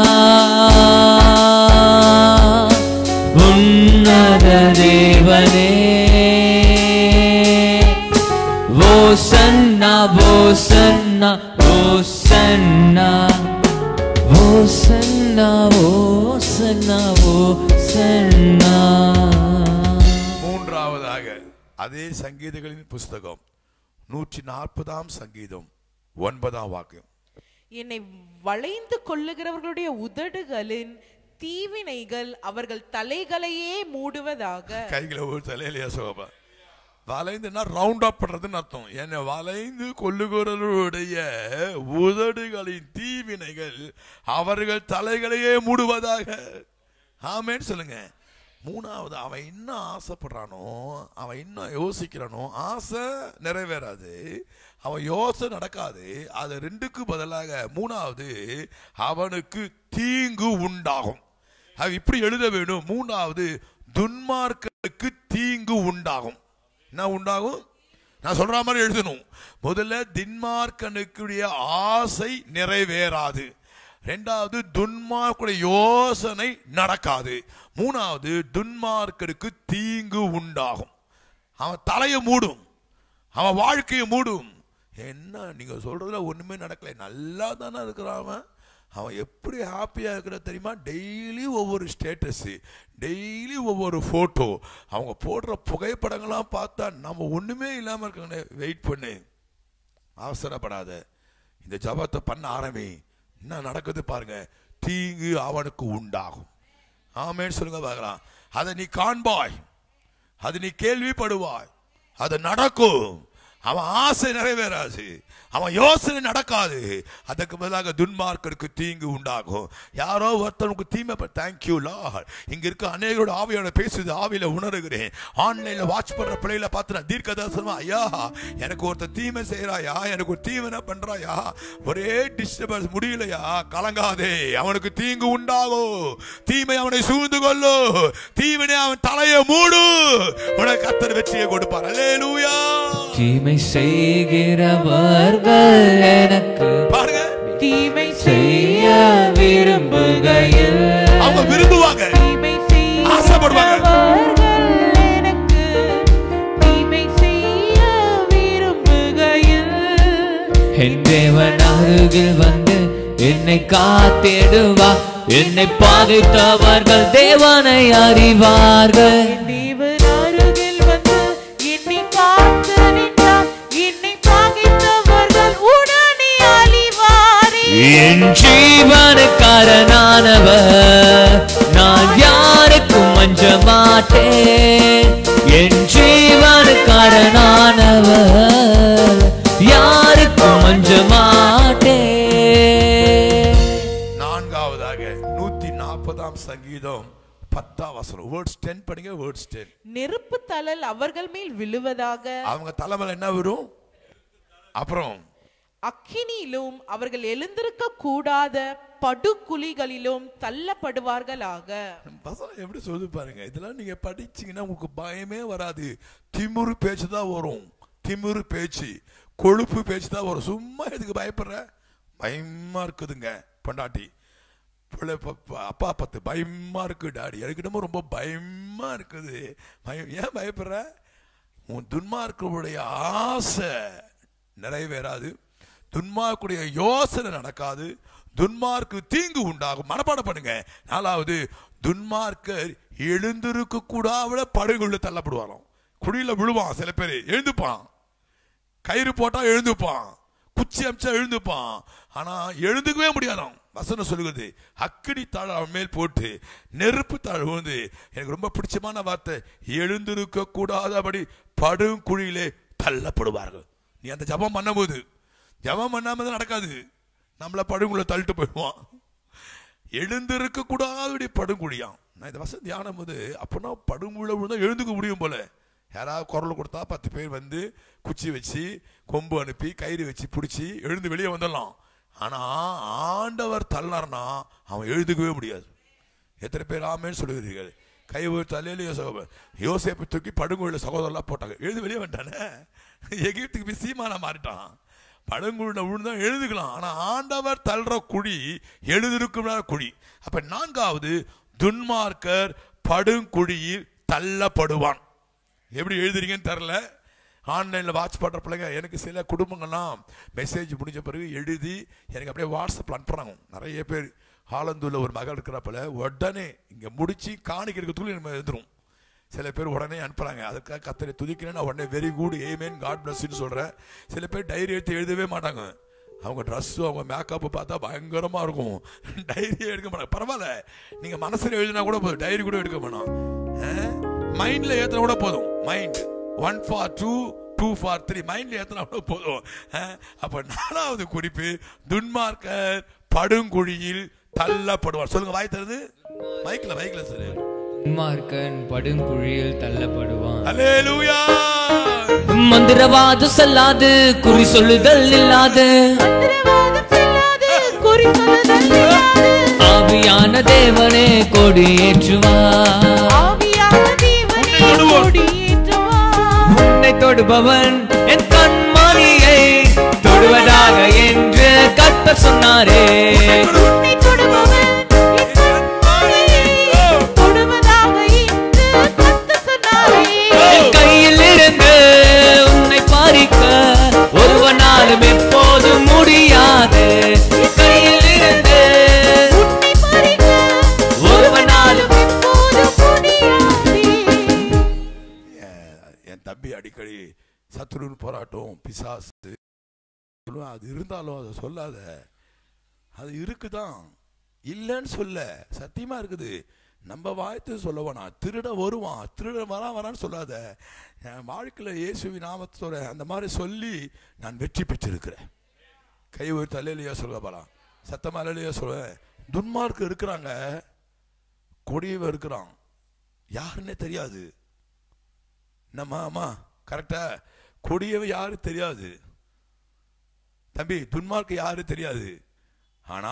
உன்னத தேவனே போசன்னா போசன்னா போசன்னா போசன்னா போசன்னா போசன்னா மூன்றாவதாக அதே சங்கீதங்களின் புஸ்தகம் நூற்றி நாற்பதாம் சங்கீதம் ஒன்பதாம் வாக்கியம் என்னை வளைந்து கொள்ளுகிறவர்களுடைய உதடுகளின் தீவினைகள் அவர்கள் தலைகளையே மூடுவதாக கைகளை ஒரு தலையிலையா சோபா வளைந்துன்னா ரவுண்ட் அப் பண்றதுன்னு அர்த்தம் என்னை வளைந்து கொள்ளுகிறவருடைய உதடுகளின் தீவினைகள் அவர்கள் தலைகளையே மூடுவதாக ஆமேன்னு சொல்லுங்க மூணாவது அவன் இன்னும் ஆசைப்படுறானோ அவன் இன்னும் யோசிக்கிறானோ ஆசை நிறைவேறாது அவன் யோசனை நடக்காது அது ரெண்டுக்கு பதிலாக மூணாவது அவனுக்கு தீங்கு உண்டாகும் அது இப்படி எழுத வேணும் மூணாவது துன்மார்க்கனுக்கு தீங்கு உண்டாகும் என்ன உண்டாகும் நான் சொல்ற மாதிரி எழுதணும் முதல்ல தின்மார்க்கனுக்குடைய ஆசை நிறைவேறாது ரெண்டாவது துன்மார்க்குடைய யோசனை நடக்காது மூணாவது துன்மார்க்கனுக்கு தீங்கு உண்டாகும் அவன் தலையை மூடும் அவன் வாழ்க்கையை மூடும் என்ன நீங்க சொல்றதுல ஒண்ணுமே நடக்கல நல்லா தானே இருக்கிறான் அவன் அவன் எப்படி ஹாப்பியா இருக்கிற தெரியுமா டெய்லி ஒவ்வொரு ஸ்டேட்டஸ் டெய்லி ஒவ்வொரு போட்டோ அவங்க போடுற புகைப்படங்கள்லாம் பார்த்தா நம்ம ஒண்ணுமே இல்லாம இருக்காங்க வெயிட் பண்ணு அவசரப்படாத இந்த ஜபத்தை பண்ண ஆரம்பி என்ன நடக்குது பாருங்க தீங்கு அவனுக்கு உண்டாகும் ஆமேன்னு சொல்லுங்க பார்க்கலாம் அதை நீ காண்பாய் அது நீ கேள்விப்படுவாய் அது நடக்கும் அவன் ஆசை நிறைவேறாது அவன் யோசனை நடக்காது அதுக்கு பதிலாக துன்மார்க்கருக்கு தீங்கு உண்டாகும் யாரோ ஒருத்தனுக்கு தீமை தேங்க்யூ லார்ட் இங்க இருக்க அநேகரோட ஆவியோட பேசுது ஆவியில உணர்கிறேன் ஆன்லைன்ல வாட்ச் பண்ற பிள்ளைகளை பார்த்து நான் தீர்க்க தரிசனமா ஐயா எனக்கு ஒருத்தர் தீமை செய்யறாயா எனக்கு ஒரு தீவனை பண்றாயா ஒரே டிஸ்டர்பன்ஸ் முடியலையா கலங்காதே அவனுக்கு தீங்கு உண்டாகும் தீமை அவனை சூழ்ந்து கொள்ளும் தீவனை அவன் தலையை மூடு உனக்கு கத்தர் வெற்றியை கொடுப்பார் அல்லேலூயா தீமை செய்கிறவர்கள் எனக்கு பாருங்க தீமை செய்ய விரும்புகையில் அவங்க விரும்புவாங்க தீமை ஆசைப்படுவாங்க. செய்கிறவர்கள் எனக்கு தீமை செய்ய விரும்புகையில் என் தேவன் அருகில் வந்து என்னை காத்திடுவா என்னை பாதித்தவர்கள் தேவனை அறிவார்கள் என் தேவன் அருகில் வந்து என்னை காத்து நின்றார் என்னை பாகித்தவர்கள் உடனே அழிவாரே என் ஜீவனுக்காரனானவர் நான் யாருக்கும் அஞ்ச மாட்டேன் என் ஜீவனுக்காரனானவர் யாருக்கும் அஞ்ச மாட்டேன் நான்காவதாக நூத்தி நாற்பதாம் சங்கீதம் பத்தாம் வசனம் வேர்ட்ஸ் டென் படிங்க வேர்ட்ஸ் டென் நெருப்பு தழல் அவர்கள் மேல் விழுவதாக அவங்க தலைமையில என்ன வரும் அப்புறம் அக்கினியிலும் அவர்கள் எழுந்திருக்க கூடாத படுகுழிகளிலும் தள்ளப்படுவார்களாக வசனம் எப்படி சொல்லுது பாருங்க இதெல்லாம் நீங்க படிச்சீங்கன்னா உங்களுக்கு பயமே வராது திமிரு பேச்சு தான் வரும் திமிரு பேச்சு கொழுப்பு பேச்சு தான் வரும் சும்மா எதுக்கு பயப்படுற பயமா இருக்குதுங்க பொண்டாட்டி பிள்ளை ப- ப- அப்பா பத்து பயமா இருக்கு டாடி எனக்கு என்னமோ ரொம்ப பயமா இருக்குது பயம் ஏன் பயப்படுற உன் துன்மார்க்கருடைய ஆசை நிறைவேறாது துன்மார்க்குடைய யோசனை நடக்காது துன்மார்க்கு தீங்கு உண்டாகும் மனப்பாடம் பண்ணுங்க நாலாவது துன்மார்க்கர் எழுந்திருக்க கூடாத படுகுள்ள தள்ளப்படுவாராம் குழியில விழுவான் சில பேர் எழுந்துப்பான் கயிறு போட்டா எழுந்துப்பான் குச்சி அமிச்சா எழுந்துப்பான் ஆனா எழுந்துக்கவே முடியாதாம் வசனம் சொல்லுகிறது அக்கினி தாழ் அவன் மேல் போட்டு நெருப்பு தாழ் வந்து எனக்கு ரொம்ப பிடிச்சமான வார்த்தை எழுந்திருக்க கூடாதபடி படும் குழியிலே தள்ளப்படுவார்கள் நீ அந்த ஜபம் பண்ணும்போது ஜபம் பண்ணாம தான் நடக்காது நம்மள படுங்குள்ள தள்ளிட்டு போயிடுவான் எழுந்திருக்க கூடாதபடி படுங்குழியாம் நான் இந்த வசதி தியானம் போது அப்பனா படுங்குள்ள விழுந்தா எழுந்துக்க முடியும் போல யாராவது குரல் கொடுத்தா பத்து பேர் வந்து குச்சி வச்சு கொம்பு அனுப்பி கயிறு வச்சு பிடிச்சி எழுந்து வெளியே வந்துடலாம் ஆனா ஆண்டவர் தள்ளினார்னா அவன் எழுதுக்கவே முடியாது எத்தனை பேர் ஆமேன்னு சொல்லுகிறீர்கள் கை ஒரு தலையில யோசேப்பு யோசேப்பை தூக்கி படுங்குழியில் சகோதரலாம் போட்டாங்க எழுந்து வெளியே வந்துட்டானே எகிப்துக்கு போய் சீமானா மாறிட்டான் படுங்குழியில் விழுந்தா எழுதுக்கலாம் ஆனா ஆண்டவர் தள்ளுற குழி எழுதிருக்கும் குழி அப்ப நான்காவது துன்மார்க்கர் படுங்குழியில் தள்ளப்படுவான் எப்படி எழுதுறீங்கன்னு தெரில ஆன்லைனில் வாட்ச் பண்ணுற பிள்ளைங்க எனக்கு சில குடும்பங்கள்லாம் மெசேஜ் முடிஞ்ச பிறகு எழுதி எனக்கு அப்படியே வாட்ஸ்அப்பில் அனுப்புகிறாங்க நிறைய பேர் ஆலந்தூரில் ஒரு மகள் இருக்கிறப்பல உடனே இங்கே முடிச்சு காணிக்கிறதுக்குள்ள நம்ம எழுதுரும் சில பேர் உடனே அனுப்புகிறாங்க அதுக்காக கத்தரை துதிக்கிறேன் நான் உடனே வெரி குட் ஏமேன் காட் பிளஸ்ன்னு சொல்கிறேன் சில பேர் டைரி எடுத்து எழுதவே மாட்டாங்க அவங்க ட்ரெஸ்ஸு அவங்க மேக்கப்பு பார்த்தா பயங்கரமாக இருக்கும் டைரியே எடுக்க மாட்டாங்க பரவாயில்ல நீங்கள் மனசில் எழுதினா கூட போதும் டைரி கூட எடுக்க வேணாம் மைண்ட்ல ஏத்தினா கூட போதும் mind one for two two for three மைண்ட்ல ஏத்தினா கூட போதும் அஹ், அப்ப நாலாவது குறிப்பு துன்மார்க்கர் படுங்குழியில் தள்ளப்படுவார் சொல்லுங்க வாய் தருது மைக்ல மைக்ல சொல்லு துன்மார்க்கன் படுங்குழியில் தள்ளப்படுவான் அல்லேலூயா மந்திரவாதம் செல்லாது குறி சொல்லுதல் இல்லாது மந்திரவாதம் செல்லாது, குறி சொல்லுதல் இல்லாது. ஆவியான தேவனே கொடியேற்றுவார் ஆவியான தேவனே உன்னை தொடுவோம். கொடியேற்றுவார். உன்னை தொடுபவன் என் கண்மணியை தொடுவதாக என்று கர்த்தர் சொன்னாரே உன்னை தொடுபவன் என் கண்மணியை தொடுவதாக என்று கர்த்தர் சொன்னாரே. என் கையில் இருந்து உன்னை பறிக்க ஒருவனாலும் எப்போதும் முடியாது கையில் இருந்து உன்னை பறிக்க ஒருவனாலும் எப்போதும் முடியாதே. என்- என் தம்பி அடிக்கடி சத்ருன்னு போராட்டம் பிசாசு சொல்லுவேன் அது இருந்தாலும் அதை சொல்லாத அது இருக்குதான் இல்லைன்னு சொல்ல சத்தியமா இருக்குது நம்ம வாய்த்து சொல்ல வேணாம் திருட வருவான் திருட வரான் வரான்னு சொல்லாத என் வாழ்க்கையில் இயேசுவி நாமத்தோட அந்த மாதிரி சொல்லி நான் வெற்றி பெற்றிருக்கிறேன் கை ஒரு தலையிலையா சொல்ல போலாம் சத்தமா அலையிலையா சொல்லுவேன் துன்மார்க்கு இருக்கிறாங்க கொடியவ இருக்கிறான் யாருன்னே தெரியாது நம்ம ஆமா கரெக்டா கொடியவ யாரு தெரியாது தம்பி துன்மார்க்கு யாரு தெரியாது ஆனா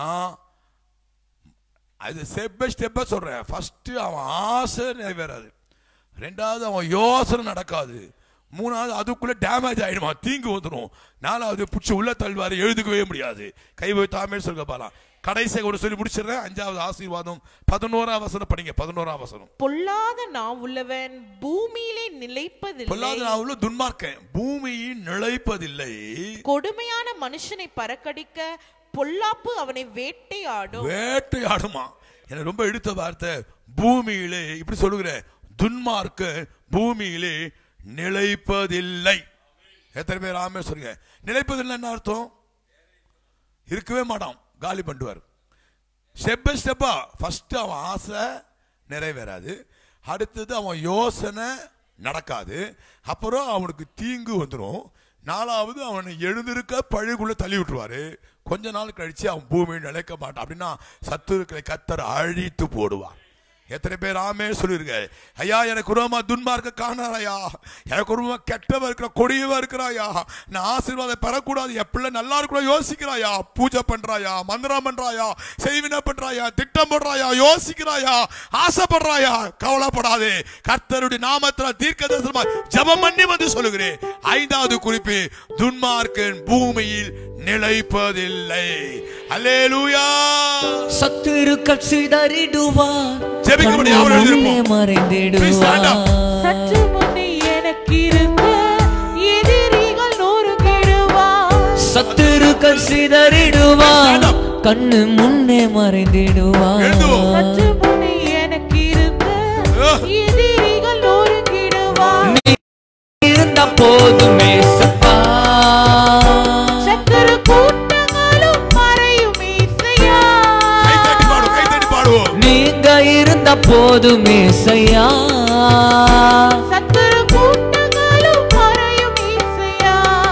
அது ஸ்டெப் பை ஸ்டெப்பா சொல்றேன் ஃபர்ஸ்ட் அவன் ஆசை நிறைவேறாது ரெண்டாவது அவன் யோசனை நடக்காது மூணாவது அதுக்குள்ள டேமேஜ் ஆயிடுமா தீங்கு வந்துடும் நாலாவது பிடிச்சி உள்ள தள்ளுவாரு எழுதுக்கவே முடியாது கை போய் தாமே சொல்ல பாலாம் கடைசியாக ஒரு சொல்லி முடிச்சிடுறேன் அஞ்சாவது ஆசீர்வாதம் பதினோராம் வசனம் படிங்க பதினோராம் வசனம் பொல்லாத நாவுள்ளவன் பூமியிலே நிலைப்பதில்லை பொல்லாத நாவுல துன்மார்க்கன் பூமியில் நிலைப்பதில்லை கொடுமையான மனுஷனை பறக்கடிக்க பொல்லாப்பு அவனை வேட்டையாடும் வேட்டையாடுமா எனக்கு ரொம்ப எடுத்த வார்த்தை பூமியிலே இப்படி சொல்லுகிறேன் துன்மார்க்க பூமியிலே நிலைப்பதில்லை எத்தனை பேர் ஆமே சொல்லுங்க நிலைப்பதில்லை என்ன அர்த்தம் இருக்கவே மாட்டான் காலி பண்ணுவார் ஸ்டெப் பை ஸ்டெப்பா ஃபர்ஸ்ட் அவன் ஆசை நிறைவேறாது அடுத்தது அவன் யோசனை நடக்காது அப்புறம் அவனுக்கு தீங்கு வந்துடும் நாலாவது அவனை எழுந்திருக்க பழுகுள்ள தள்ளி விட்டுருவாரு கொஞ்ச நாள் கழிச்சு அவன் பூமியில் நிலைக்க மாட்டான் அப்படின்னா சத்துருக்களை கத்தர் அழித்து போடுவான் எத்தனை பேர் ஆமே சொல்லிருக்க ஐயா எனக்கு உருவமா துன்மார்க்க காணாரையா எனக்கு உருவமா கெட்டவ இருக்கிற கொடியவா இருக்கிறாயா நான் ஆசீர்வாதம் பெறக்கூடாது என் பிள்ளை நல்லா இருக்கக்கூட யோசிக்கிறாயா பூஜை பண்றாயா மந்திரம் பண்றாயா செய்வின பண்றாயா திட்டம் பண்றாயா யோசிக்கிறாயா ஆசைப்படுறாயா கவலைப்படாதே கர்த்தருடைய நாமத்துல தீர்க்க தரிசனமா ஜெபம் பண்ணி வந்து சொல்லுகிறேன் ஐந்தாவது குறிப்பு துன்மார்க்கன் பூமியில் நிலைப்பதில்லை அல்லேலூயா சத்துருக்கள் சிதறிடுவார் ஜெபிக்கும்படி கண்ணு அவர்கள் முன்னே இருப்போம். Please stand up. மறைந்திடுவார் சற்று முன்னே எனக்கு இருந்த எதிரிகள் நொறுங்கிடுவார் சத்துருக்கள் சிதறிடுவார் கண்ணு முன்னே மறைந்திடுவார் எழுதுவோம். சற்று முன்னே எனக்கு இருந்த எதிரிகள் நொறுங்கிடுவார் இருந்த போதுமே சப்பா சத்துரு கூட்டங்களும் மறையும் இசையா கை தட்டி பாடுவோம் கை தட்டி பாடுவோம் நீங்க இருந்த போதுமே சையா சத்துரு கூட்டங்களும் மறையும் இசையா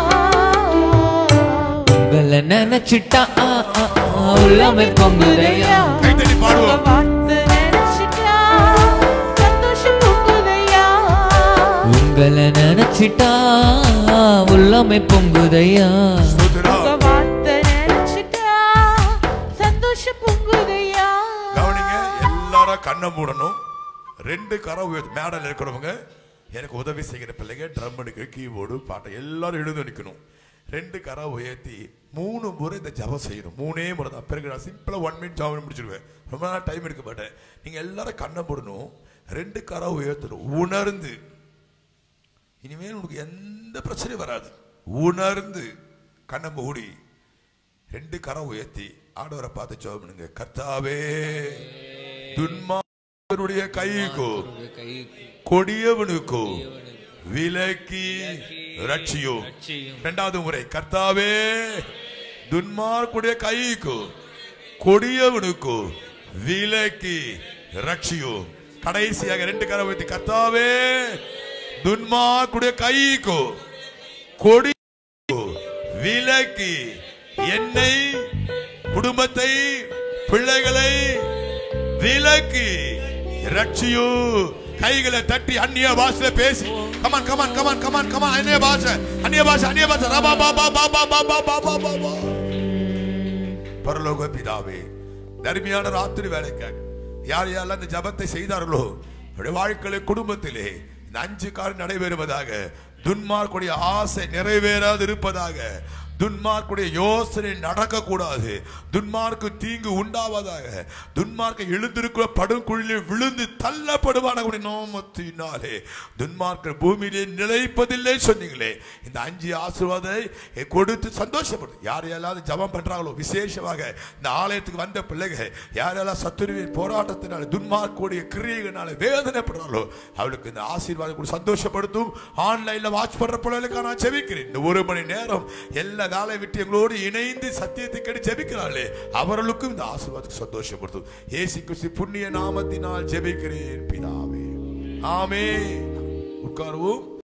உங்களை நினைச்சிட்டா ஆ, ஆ, ஆ, உள்ளமே பொங்குதையா கை தட்டி உங்க பாடுவோம் வார்த்தை நினைச்சிட்டா சந்தோஷம் பொங்குதையா உங்களை நினைச்சிட்டா உள்ளமே பொங்குதையா ஸ்தோத்திரம். உங்க வார்த்தை நினைச்சிட்டா சந்தோஷம் பொங்குதையா கவனிங்க எல்லாரும் கண்ணை மூடணும் ரெண்டு கரம் உயர்த்து மேடல் இருக்கிறவங்க எனக்கு உதவி செய்கிற பிள்ளைங்க ட்ரம் அடிக்க கீபோர்டு பாட்டை எல்லாரும் எழுந்து நிற்கணும் ரெண்டு கரம் உயர்த்தி மூணு முறை இந்த ஜபம் செய்யணும் மூணே முறை தான் பிறகு நான் சிம்பிளா ஒன் மினிட் ஜபம் முடிச்சிருவேன் ரொம்ப நேரம் டைம் எடுக்க மாட்டேன் நீங்க எல்லாரும் கண்ணை மூடணும் ரெண்டு கரம் உயர்த்தணும் உணர்ந்து இனிமேல் உனக்கு எந்த பிரச்சனையும் வராது உணர்ந்து கண்ணை மூடி ரெண்டு கரம் உயர்த்தி ஆண்டவரை பார்த்து ஜெபம் பண்ணுங்க கர்த்தாவே துன்மாருடைய கைக்கு கொடியவனுக்கு விலக்கி ரட்சியும் இரண்டாவது முறை கர்த்தாவே துன்மார்க்குடைய கைக்கு கொடியவனுக்கு விலக்கி ரட்சியும் கடைசியாக ரெண்டு கரம் உயர்த்தி கர்த்தாவே துன்மார்க்குடைய கைக்கு கொடி விலக்கி என்னை குடும்பத்தை பிள்ளைகளை விலக்கி ரட்சியு கைகளை தட்டி அந்நிய பாஷையில பேசி come on come on come on come on come on அந்நிய பாஷை அந்நிய பாஷை அந்நிய பாஷை ரபா பா பா பா பா பா பா பா பா பா பா பரலோக பிதாவே தர்மியான ராத்திரி வேலைக்காக யார் யாரெல்லாம் இந்த ஜபத்தை செய்தார்களோ அவருடைய வாழ்க்கையில குடும்பத்திலே இந்த அஞ்சு காரியம் நடைபெறுவதாக துன்மார்க்குடைய ஆசை நிறைவேறாது இருப்பதாக துன்மார்க்குடைய யோசனை நடக்கக்கூடாது துன்மார்க்கு தீங்கு உண்டாவதாக துன்மார்க்க எழுந்திருக்கிற படுங்குழியில் விழுந்து தள்ளப்படுவான நோமத்தினாலே துன்மார்க்க பூமியிலே நிலைப்பதில்லை சொன்னீங்களே இந்த அஞ்சு ஆசீர்வாதத்தை கொடுத்து சந்தோஷப்படும் யார் யாராவது ஜபம் பண்றாங்களோ விசேஷமாக இந்த ஆலயத்துக்கு வந்த பிள்ளைகள் யாரெல்லாம் சத்துருவின் போராட்டத்தினால துன்மார்க்குடைய கிரியைகளால வேதனைப்படுறாங்களோ அவளுக்கு இந்த ஆசீர்வாதம் கூட சந்தோஷப்படுத்தும் ஆன்லைன்ல வாட்ச் பண்ற பிள்ளைகளுக்கு நான் செவிக்கிறேன் இந்த ஒரு மணி நேரம் எல்லா வேலை விட்டு எங்களோடு இணைந்து சத்தியத்தை கேட்டு ஜெபிக்கிறார்களே அவர்களுக்கும் இந்த ஆசீர்வாதத்துக்கு சந்தோஷப்படுத்தும் ஏசு கிறிஸ்து புண்ணிய நாமத்தினால் ஜெபிக்கிறேன் பிதாவே ஆமே உட்காருவோம்